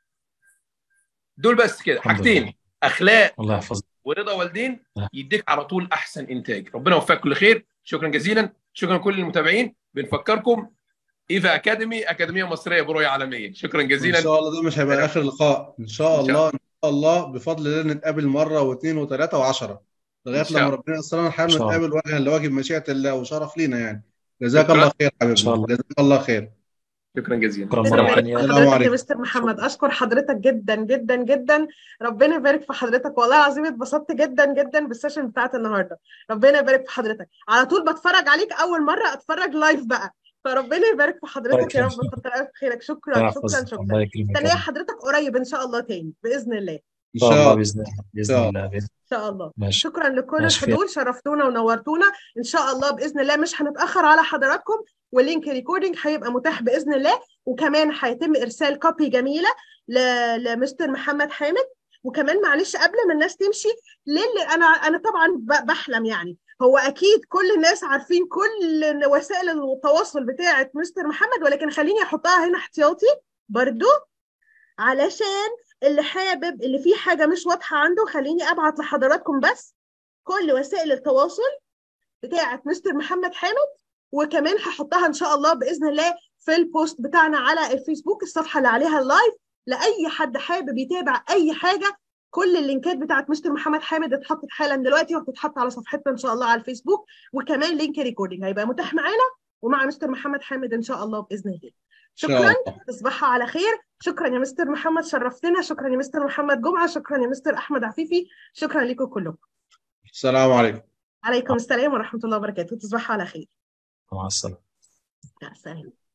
دول بس كده الحمد حاجتين لله. اخلاق الله يحفظك ورضا والدين نعم. يديك على طول احسن انتاج ربنا يوفقك كل خير شكرا جزيلا شكرا كل المتابعين بنفكركم ايفا اكاديمي اكاديميه مصريه برؤيه عالميه شكرا ان جزيلا شاء الله ده مش هيبقى اخر لقاء ان شاء إن شاء الله ان شاء الله بفضل الله نتقابل مره واثنين وثلاثه وعشره لغايه إن شاء لما الله. ربنا يسرنا الحال إن شاء الله. نتقابل وجها لوجه بمشيئه الله وشرف لينا يعني جزاك شكرا. الله خير إن شاء حبيبنا الله. جزاك الله خير شكرا جزيلا شكرا السلام مرة عليكم ثانية السلام حضرتك يا عليكم. مستر محمد اشكر حضرتك جدا جدا جدا ربنا يبارك في حضرتك والله العظيم اتبسطت جدا جدا بالسيشن بتاعت النهارده ربنا يبارك في حضرتك على طول بتفرج عليك اول مره اتفرج لايف بقى فربنا يبارك في حضرتك يا رب يكرمك. كتر الف خيرك الله شكرا شكرا يحفظك شكرا الله يكرمك يا مستنيه رب. حضرتك قريب ان شاء الله تاني باذن الله ان ان شاء شاء الله الله باذن الله باذن شاء الله باذن ان شاء الله ماشي شكرا لكل ماشي فيها. الحضور شرفتونا ونورتونا ان شاء الله باذن الله مش هنتاخر على حضراتكم واللينك ريكوردنج هيبقى متاح باذن الله وكمان هيتم ارسال كوبي جميله ل- لمستر محمد حامد وكمان معلش قبل ما الناس تمشي للي انا انا طبعا ب- بحلم يعني هو اكيد كل الناس عارفين كل وسائل التواصل بتاعه مستر محمد ولكن خليني احطها هنا احتياطي برضو علشان اللي حابب اللي فيه حاجه مش واضحه عنده خليني ابعت لحضراتكم بس كل وسائل التواصل بتاعه مستر محمد حامد وكمان هحطها ان شاء الله باذن الله في البوست بتاعنا على الفيسبوك الصفحه اللي عليها اللايف لاي حد حابب يتابع اي حاجه كل اللينكات بتاعت مستر محمد حامد اتحطت حالا دلوقتي وهتتحط على صفحتنا ان شاء الله على الفيسبوك وكمان لينك ريكوردنج هيبقى متاح معانا ومع مستر محمد حامد ان شاء الله باذن الله ان شاء شكرا الله تصبحوا على خير شكرا يا مستر محمد شرفتنا شكرا يا مستر محمد جمعه شكرا يا مستر احمد عفيفي شكرا لكم كلكم السلام عليكم عليكم السلام ورحمه الله وبركاته تصبحوا على خير مع السلامه مع السلامه